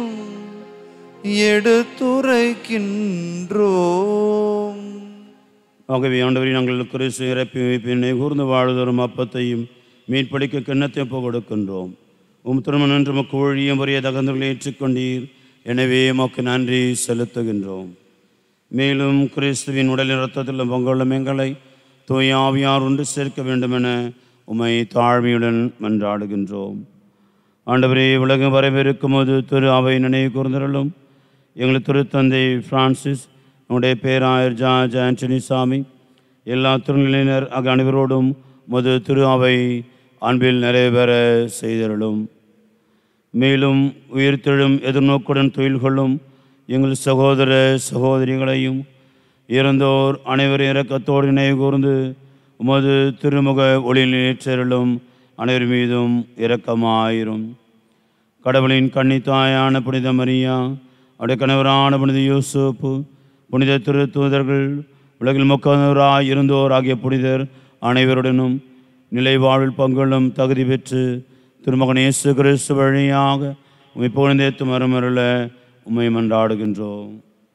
A: எடுத்துரைக்கின்றோம்
B: ஆகவே ஆண்டவரை நாங்கள் கிறிஸ்து இறப்பி வைப்பினை கூர்ந்து வாழ்தரும் அப்பத்தையும் மீட்படிக்க கிண்ணத்தை ஒப்புக் கொடுக்கின்றோம் உம் திருமணம் என்று மக்கு ஒழியும் வரிய தகந்தங்களை ஏற்றுக்கொண்டீர் எனவே மக்கு நன்றி செலுத்துகின்றோம் மேலும் கிறிஸ்துவின் உடலின் இரத்தத்தில் பங்குள்ள எங்களை தூய ஆவியார் ஒன்று சேர்க்க வேண்டுமென உமை தாழ்மையுடன் மன்றாடுகின்றோம் ஆண்டவரே உலகம் வரவிருக்கும் போது திரு அவை நினைவு கூர்ந்தருளும் எங்கள் திருத்தந்தை பிரான்சிஸ் நம்முடைய பேராயர் ஜார்ஜ் ஆண்டனி சாமி எல்லா திருநிலையினர் ஆக அனைவரோடும் மது திரு அவை அன்பில் நிறைவேற செய்தருளும் மேலும் உயிர்த்தெழும் எதிர்நோக்குடன் தொழில் கொள்ளும் எங்கள் சகோதர சகோதரிகளையும் இறந்தோர் அனைவரும் இரக்கத்தோடு நினைவு கூர்ந்து உமது திருமுக ஒளி நேற்றருளும் அனைவர் மீதும் இரக்கமாயிரும் கடவுளின் கன்னித்தாயான புனித மரியா அவருடைய கணவரான புனித யூசுப்பு புனித திரு தூதர்கள் உலகில் முக்கவராய் இருந்தோர் ஆகிய புனிதர் அனைவருடனும் நிலை வாழ்வில் பங்குள்ளும் தகுதி பெற்று திருமகன் இயேசு கிறிஸ்து வழியாக உம்மை புகழ்ந்தேத்து மரமருள உம்மை மன்றாடுகின்றோம்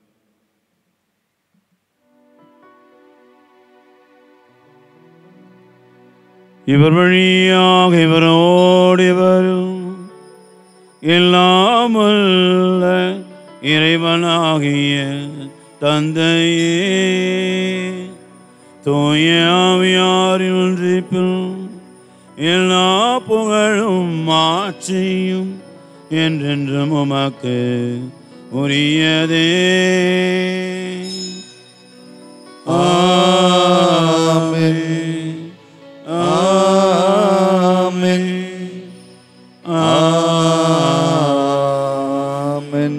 B: இவர் வழியாக இவரோடு இவரும் இல்லாமல்ல இறைவனாகிய தந்தையே தூய ஆவியாரின் ஒன்றிப்பில் எல்லா புகழும் மாட்சியும் என்றென்றும் உமக்கு உரியதே ஆமென் ஆமென்
A: ஆமென்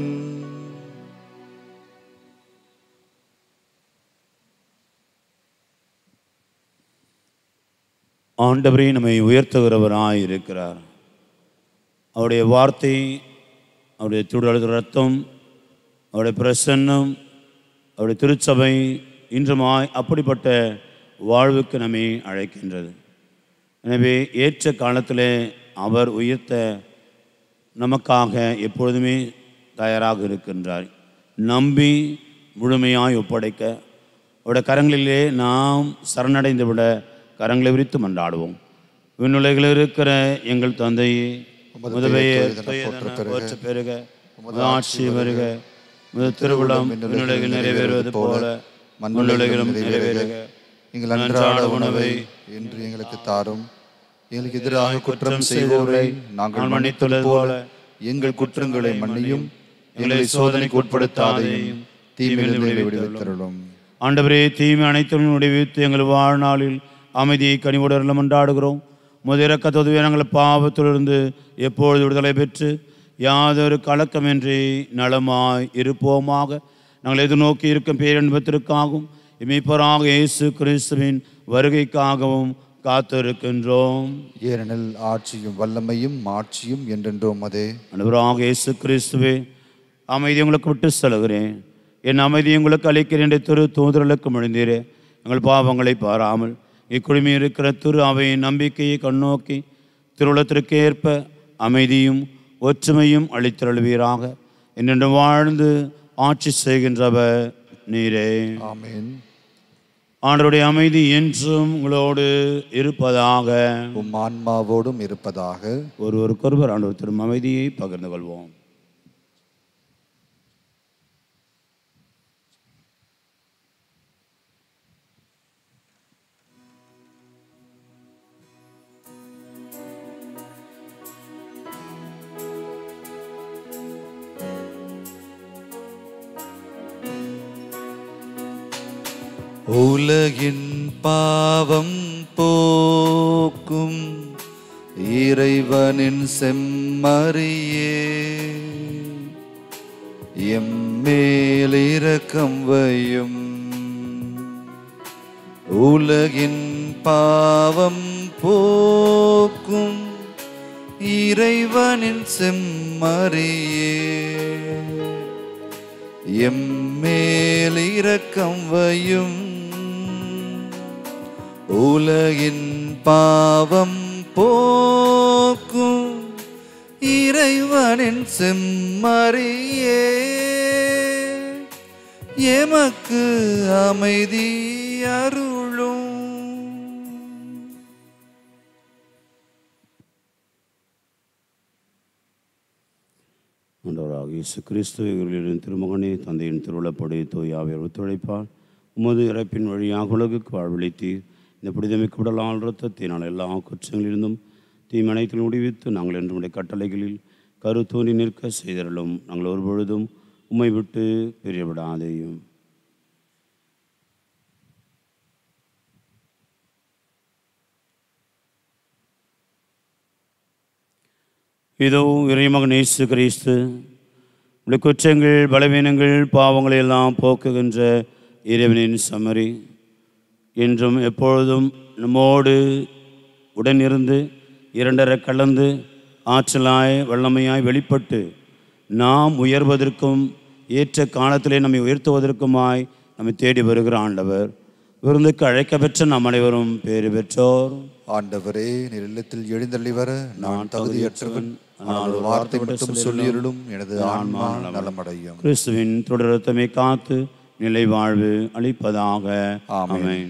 B: ஆண்டவரே நம்மை உயர்த்துகிறவராய் இருக்கிறார் அவருடைய வார்த்தை அவருடைய துடல் ரத்தம் அவருடைய பிரசன்னம் அவருடைய திருச்சபை இன்றுமாய் அப்படிப்பட்ட வாழ்வுக்கு நம்மை அழைக்கின்றது எனவே ஏற்ற காலத்திலே அவர் உயர்த்த நமக்காக எப்பொழுதுமே தயாராக இருக்கின்றார் நம்பி முழுமையாய் ஒப்படைக்க அவருடைய கரங்களிலே நாம் சரணடைந்து விட கரங்களை விரித்து மன்றாடுவோம் விண்ணுலகில் இருக்கிற எங்கள் தந்தையே உமது பெயர் தூயதென போற்றப் பெறுக உமது ஆட்சி வருக உமது திருவிழம் விண்ணுலகில் நிறைவேறுவது போல மண்ணுலகிலும் நிறைவேறுக
A: எங்கள் அன்றாட உணவை இன்று எங்களுக்கு தாரும் எங்களுக்கு எதிராக குற்றம் செய்வோரை நாங்கள் மன்னித்துள்ளது போல எங்கள் குற்றங்களை மன்னியும் எங்களை சோதனைக்கு உட்படுத்தாதையும் தீமையிலிருந்து விடுவித்தருளும்
B: ஆண்டவரே தீமை அனைத்தும் விடுவித்து எங்கள் வாழ்நாளில் அமைதியை கனிவுடரில் மன்றாடுகிறோம் முதிரக்க தொதுவே நாங்கள் பாவத்திலிருந்து எப்பொழுது விடுதலை பெற்று யாதொரு கலக்கமின்றி நலமாய் இருப்போமாக நாங்கள் எதிர்நோக்கி இருக்கும் பேரன்பத்திற்காகவும் இமைப்பராக இயேசு கிறிஸ்துவின் வருகைக்காகவும் காத்திருக்கின்றோம்
A: ஏனெனில் ஆட்சியும் வல்லமையும் மாட்சியும் என்றென்றோம் அதே
B: அனுபவராக இயேசு கிறிஸ்துவே அமைதி உங்களுக்கு விட்டு செல்கிறேன் என் அமைதி உங்களுக்கு அளிக்கிறேன் என்று திரு தூதர்களுக்கு முழுந்தீரே எங்கள் பாவங்களை பாராமல் இக்குழுமி இருக்கிற திரு அவையின் நம்பிக்கையை கண்ணோக்கி திருவுளத்திற்கு ஏற்ப அமைதியும் ஒற்றுமையும் அளித்தருள்வீராக என்னென்று வாழ்ந்து ஆட்சி செய்கின்றவர் நீரே
A: ஆமென்
B: ஆண்டருடைய அமைதி என்றும் உங்களோடு இருப்பதாக
A: உம் ஆன்மாவோடும் இருப்பதாக
B: ஒருவருக்கொருவர் ஆண்டவர் தரும் அமைதியை பகிர்ந்து கொள்வோம்
A: உலகின் பாவம் போக்கும் இறைவனின் செம்மறியே எம்மேல் இரக்கம் வையும் உலகின் பாவம் போக்கும் இறைவனின் செம்மறியே எம்மேல் இரக்கம் வையும் உலகின் பாவம் போக்கும் இறைவனின் செம்மறியே எமக்கு அமைதி அருளும்
B: ஆண்டவராக இயேசு கிறிஸ்து இவர்களின் திருமகனே தந்தையின் திருவிழப்படி தூயாவியர் ஒத்துழைப்பால் உமது இறப்பின் வழியாக உலகுக்கு வாழ்வழித்தீர் இந்த புனிதமிக்கு விடலால் இரத்தத்தினால் எல்லா குற்றங்களிலிருந்தும் தீமனைத்தில் முடிவித்து நாங்கள் என்று உடைய கட்டளைகளில் கருத்தோன்றி நிற்க செய்தருளும் நாங்கள் ஒருபொழுதும் உம்மை விட்டு பிரியவிடாதேயும் இதோ இறைமகன் இயேசு கிறிஸ்து உடைய குற்றங்கள் பலவீனங்கள் பாவங்களை எல்லாம் போக்குகின்ற இறைவனின் சமரி என்றும் எப்பொழுதும் நம்மோடு உடனிருந்து இரண்டரை கலந்து ஆற்றலாய் வல்லமையாய் வெளிப்பட்டு நாம் உயர்வதற்கும் ஏற்ற காலத்திலே நம்மை உயர்த்துவதற்குமாய் நம்மை தேடி வருகிற ஆண்டவர் விருந்துக்கு அழைக்கப்பெற்ற நம் அனைவரும் பேறு பெற்றோர்
A: ஆண்டவரே நீர் இல்லத்தில் எழுந்தள்ளி வர நான் தகுதியற்றவன் ஆனால் ஒரு வார்த்தை மட்டும் சொல்லியருளும் எனது ஆன்மா நலமடையும்
B: கிறிஸ்துவின் தொடரத்தமை காத்து நிலை வாழ்வு அளிப்பதாக
A: ஆமென்.
B: ஆமென்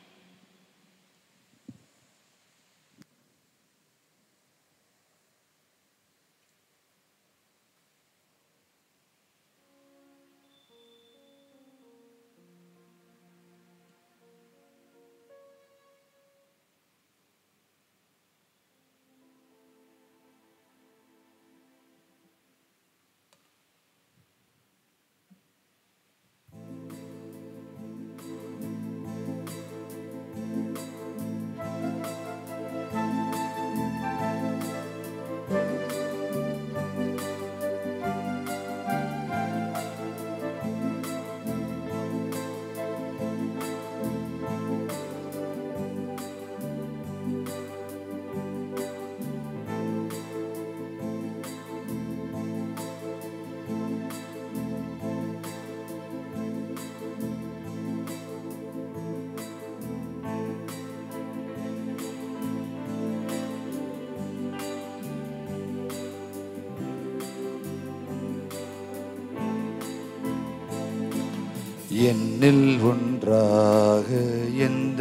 A: என்னில் ஒன்றாக எந்த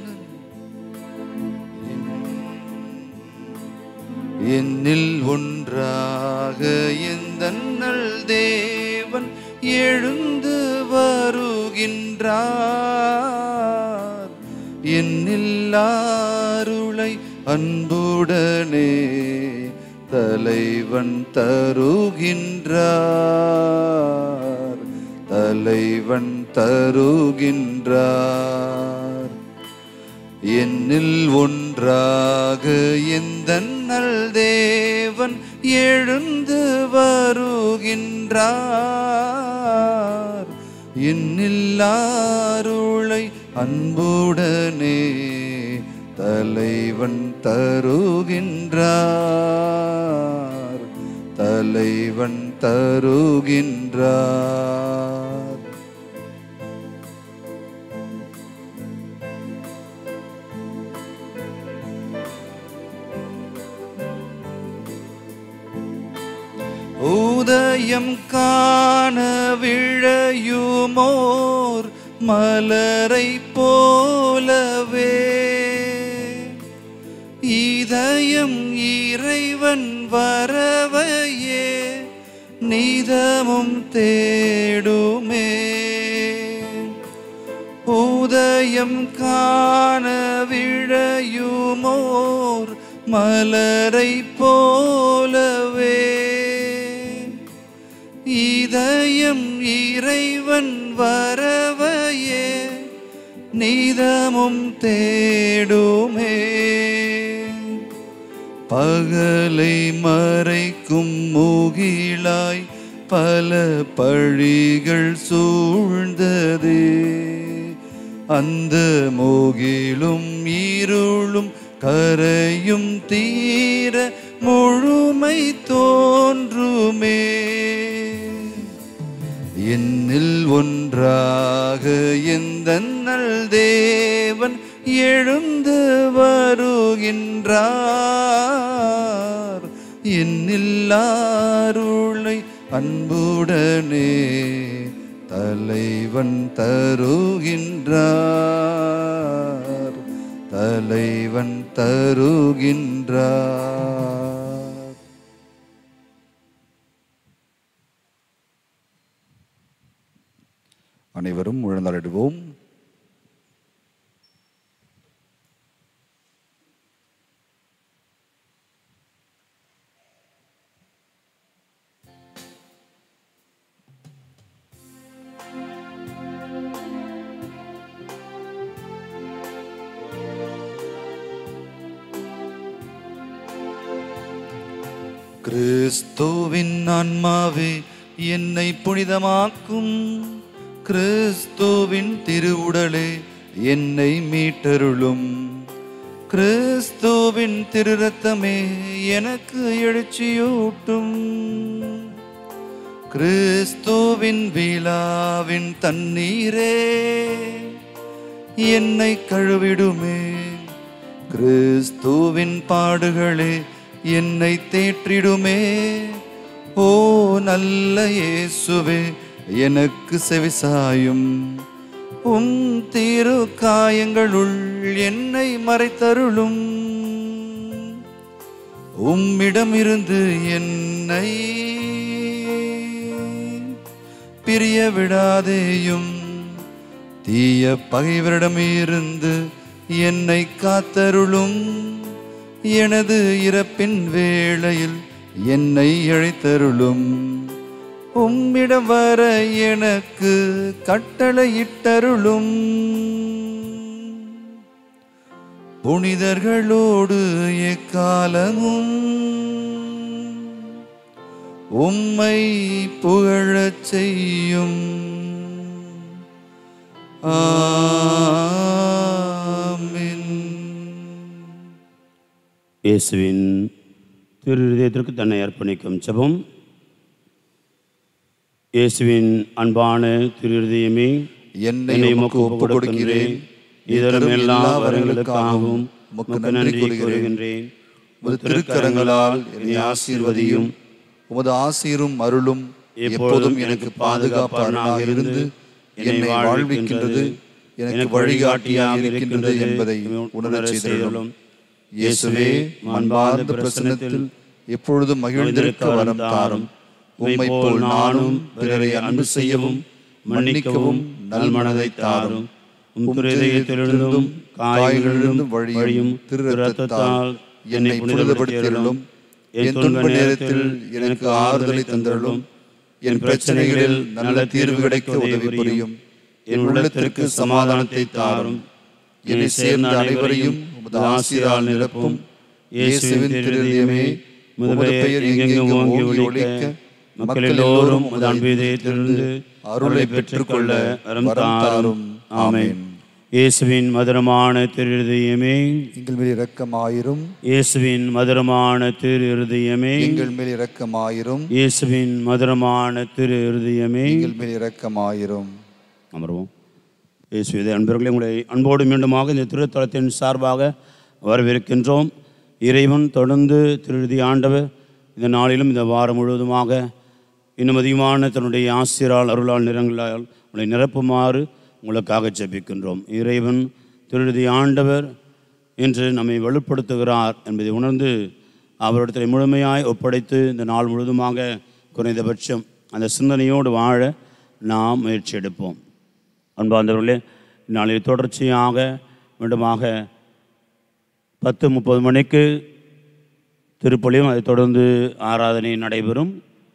A: என்னில் ஒன்றாக எந்த நல் தேவன் எழுந்து வருகின்றார் என்னில் அருளை அன்புடனே தலைவன் தருகின்றார் தலைவன் தருகின்றார் என்னில் ஒன்றாக எந்த நல் தேவன் எழுந்து வருகின்றார் என்னில் அருளை அன்புடனே தலைவன் தருகின்றார் தலைவன் தருகின்றார் உதயம் காண விழையுமோர் மலரை போலவே இதயம் இறைவன் வரவையே நீதமும் தேடுமே உதயம் காண விழையுமோர் மலரை போலவே இதயம் இறைவன் வரவையே நீதமும் தேடுமே பகலை மறைக்கும் முகிலாய் பல பழிகள் சூழ்ந்ததே அந்த முகிலும் இருளும் கரையும் தீர முழுமை தோன்றுமே என்னில் ஒன்றாக எந்த நல் தேவன் எழுந்து வருகின்றார் என்னில் அருளை அன்புடனே தலைவன் தருகின்றார் தலைவன் தருகின்றார் அனைவரும் முழந்தாளிடுவோம் கிறிஸ்துவின் ஆன்மாவே என்னை புனிதமாக்கும் கிறிஸ்துவின் திருவுடலே என்னை மீட்டருளும் கிறிஸ்துவின் திருரத்தமே எனக்கு எழுச்சியூட்டும் கிறிஸ்துவின் விழாவின் தண்ணீரே என்னை கழுவிடுமே கிறிஸ்துவின் பாடுகளே என்னை தேற்றிடுமே ஓ நல்ல இயேசுவே எனக்கு செவிசாயும் உம் திரு காயங்களுள் என்னை மறைத்தருளும் உம்மிடமிருந்து என்னை பிரிய விடாதேயும் தீய பகைவரிடமிருந்து என்னை காத்தருளும் எனது இறப்பின் வேளையில் என்னை அழைத்தருளும் உம்மிடம் வர எனக்கு கட்டளையிட்டருளும் புனிதர்களோடு எக்காலமும் உம்மை புகழச் செய்யும் ஆமென்
B: இயேசுவின் திரு இதயத்திற்கு தன்னை அர்ப்பணிக்கும் ஜெபம் இயேசுவின் அன்பான திரு இருதயமே
A: என்னை உமக்கு ஒப்புக் கொடுக்கிறேன்
B: இதரும் எல்லா வரங்களுக்காகவும் உமக்கு நன்றி கூறுகின்றேன்
A: உமது திருக்கரங்களால் என்னை ஆசீர்வதியும் உமது ஆசீரும் அருளும் எப்போதும் எனக்கு பாதுகாப்பாளனாக இருந்து என்னை வாழ்விக்கின்றது எனக்கு வழிகாட்டியாக இருக்கின்றது என்பதை உணரச் செய்தருளும் இயேசுவே அன்பார்ந்த பிரசன்னத்தில் எப்பொழுதும் மகிழ்ந்திருக்க வரம் தாரும் உம்மை போல் நானும் பிறரை அன்பு செய்யவும் மன்னிக்கவும் நல்மனதை தாரும்
B: உம் திருதயத்திலிருந்தும் காயங்களிலிருந்தும் வழியும் திரு ரத்தத்தால் என்னை புனிதப்படுத்தியருளும் என் துன்ப நேரத்தில் எனக்கு ஆறுதலை தந்தருளும் என் பிரச்சனைகளில் நல்ல தீர்வு கிடைக்க உதவி புரியும் என் உள்ளத்திற்கு சமாதானத்தை தாரும் என்னை சேர்ந்த அனைவரையும் உமது ஆசிரால் நிரப்பும் இயேசுவின் திருதயமே உமது பெயர் எங்கெங்கும் ஓங்கி ஒழிக்க மக்கள் எல்லோரும் உமது அன்பு இதயத்திலிருந்து அருளை பெற்றுக்கொள்ள வரம் தாரும் ஆமென் இயேசுவின் மதுரமான திரு இருதயமே
A: எங்கள் மேல் இரக்கமாயிரும்
B: இயேசுவின் மதுரமான திரு இருதயமே
A: எங்கள் மேல் இரக்கமாயிரும்
B: இயேசுவின் மதுரமான திரு இருதயமே
A: எங்கள் மேல் இரக்கமாயிரும்
B: அமர்வோம் இயேசுவித அன்பர்களே உங்களை அன்போடு மீண்டுமாக இந்த திருத்தலத்தின் சார்பாக வரவேற்கின்றோம் இறைவன் தொடர்ந்து திருதி ஆண்டவர் இந்த நாளிலும் இந்த வாரம் முழுவதுமாக இன்னும் அதிகமான தன்னுடைய ஆசிரால் அருளால் நிறங்களால் உங்களை நிரப்புமாறு உங்களுக்காக ஜெபிக்கின்றோம் இறைவன் திருதி ஆண்டவர் என்று நம்மை வலுப்படுத்துகிறார் என்பதை உணர்ந்து அவரிடத்தில் முழுமையாய் ஒப்படைத்து இந்த நாள் முழுதுமாக குறைந்தபட்சம் அந்த சிந்தனையோடு வாழ நாம் முயற்சி எடுப்போம் அன்பார்ந்தவர்களே நாளில் தொடர்ச்சியாக மீண்டுமாக பத்து முப்பது மணிக்கு திருப்பலியும் அதைத் தொடர்ந்து ஆராதனை நடைபெறும்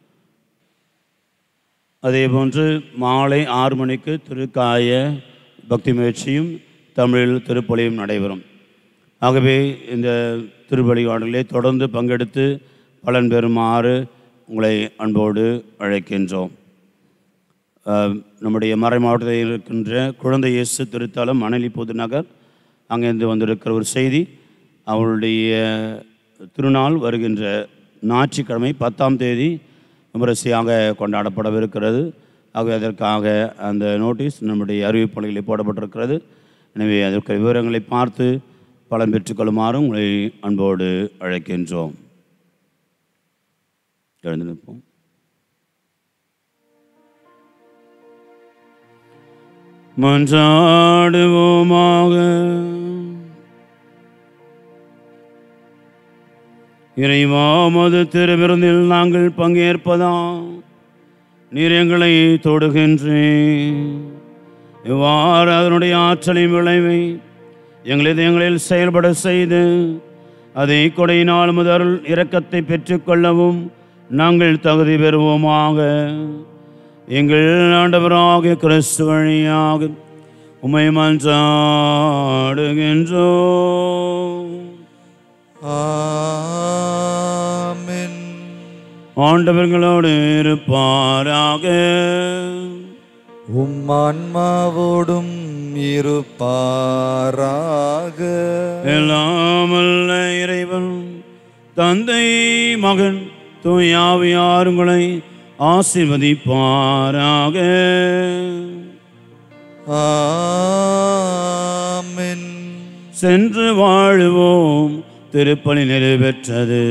B: அதேபோன்று மாலை ஆறு மணிக்கு திருக்காய பக்தி முயற்சியும் தமிழில் திருப்பலியும் நடைபெறும் ஆகவே இந்த திருப்பலியாடலிலே தொடர்ந்து பங்கெடுத்து பலன் பெறுமாறு உங்களை அன்போடு அழைக்கின்றோம் அஹ், நம்முடைய மறை மாவட்டத்தில் இருக்கின்ற குழந்தை இயேசு திருத்தலம் மணலி பொது நகர் அங்கேருந்து வந்திருக்கிற ஒரு செய்தி அவளுடைய திருநாள் வருகின்ற ஞாயிற்றுக்கிழமை பத்தாம் தேதி விமரிசையாக கொண்டாடப்படவிருக்கிறது ஆகவே அதற்காக அந்த நோட்டீஸ் நம்முடைய அறிவிப்பலைகளில் போடப்பட்டிருக்கிறது எனவே அதற்கு விவரங்களை பார்த்து பலன் பெற்றுக்கொள்ளுமாறு உங்களை அன்போடு அழைக்கின்றோம் எழுந்து நிற்போம் மன்றாடுவோமாக இறைவா மது திருவிருந்தில் நாங்கள் பங்கேற்பதா நீர் எங்களை தொடுகின்றேன் இவ்வாறு அதனுடைய ஆற்றலின் விளைவை எங்கள் இதயங்களில் செயல்பட செய்து அதை கொடையினால் முதல் இரக்கத்தை பெற்றுக்கொள்ளவும் நாங்கள் தகுதி பெறுவோமாக எங்கள் ஆண்டவராகிய கிறிஸ்து வழியாக உமை மன்றாடுகின்றோம்
A: ஆமென்
B: ஆண்டவர்களோடு இருப்பாராக
A: உம் ஆன்மாவோடும் இருப்பாராக
B: எல்லாம் அல்ல இறைவன் தந்தை மகன் தூயாவியார் உங்களை ஆசிர்வதிப்பாராக
A: ஆமென்
B: சென்று வாழுவோம் திருப்பலி நிறைவேற்றது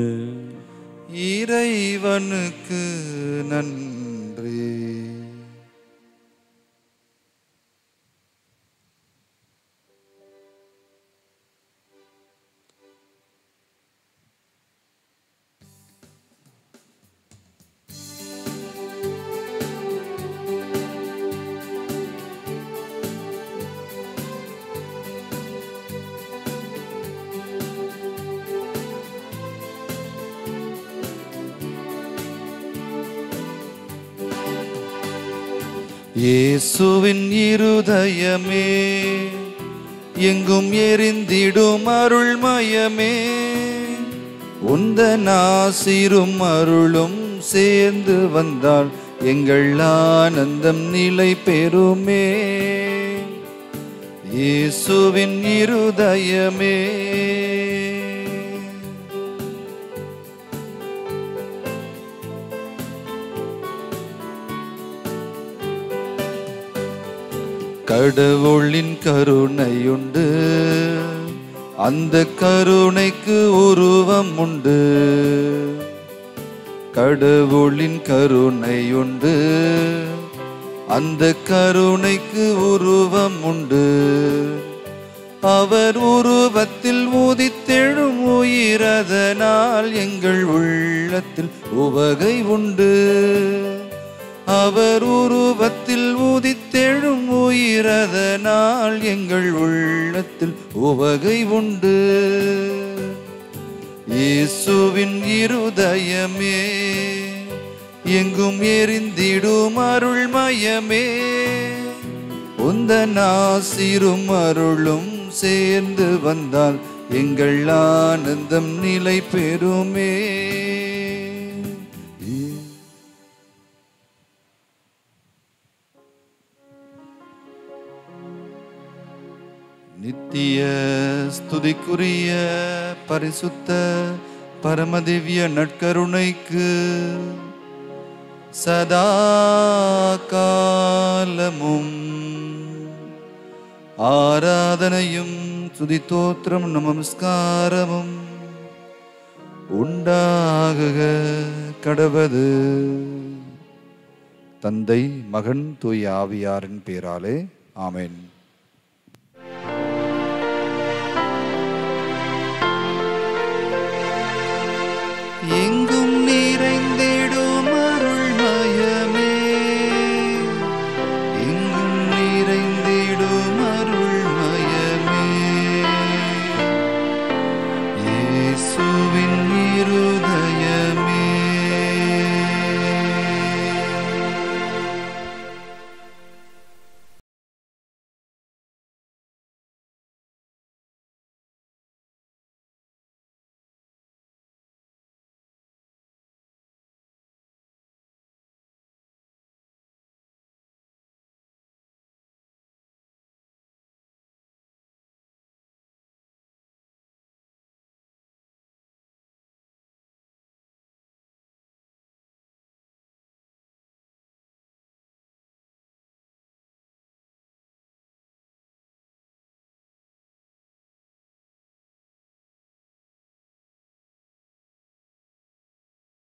A: இறைவனுக்கு நன்றி இயேசுவின் இருதயமே எங்கும் எரிந்திடும் அருள்மயமே உந்த நாசிரும் அருளும் சேர்ந்து வந்தால் எங்கள் ஆனந்தம் நிலை பெறுமே இயேசுவின் இருதயமே கடவுளின் கருணையுண்டு அந்த கருணைக்கு உருவம் உண்டு கடவுளின் கருணையுண்டு அந்த கருணைக்கு உருவம் உண்டு அவர் உருவத்தில் ஊதித்தெழும் உயிரதனால் எங்கள் உள்ளத்தில் உவகை உண்டு அவர் உருவத்தில் ஊதித்தெழும் உயிரதனால் எங்கள் உள்ளத்தில் உவகை உண்டு இயேசுவின் இருதயமே எங்கும் எரிந்திடும் அருள்மயமே உந்த நாசிரும் அருளும் சேர்ந்து வந்தால் எங்கள் ஆனந்தம் நிலை பெறுமே நித்திய ஸ்துதிக்குரிய பரிசுத்த பரமதிவ்ய நற்கருணைக்கு சதா காலமும் ஆராதனையும் துதித்தோத்திரம் நமஸ்காரமும் உண்டாகுக கடவது தந்தை மகன் தூய் ஆவியாரின் பேராலே ஆமென்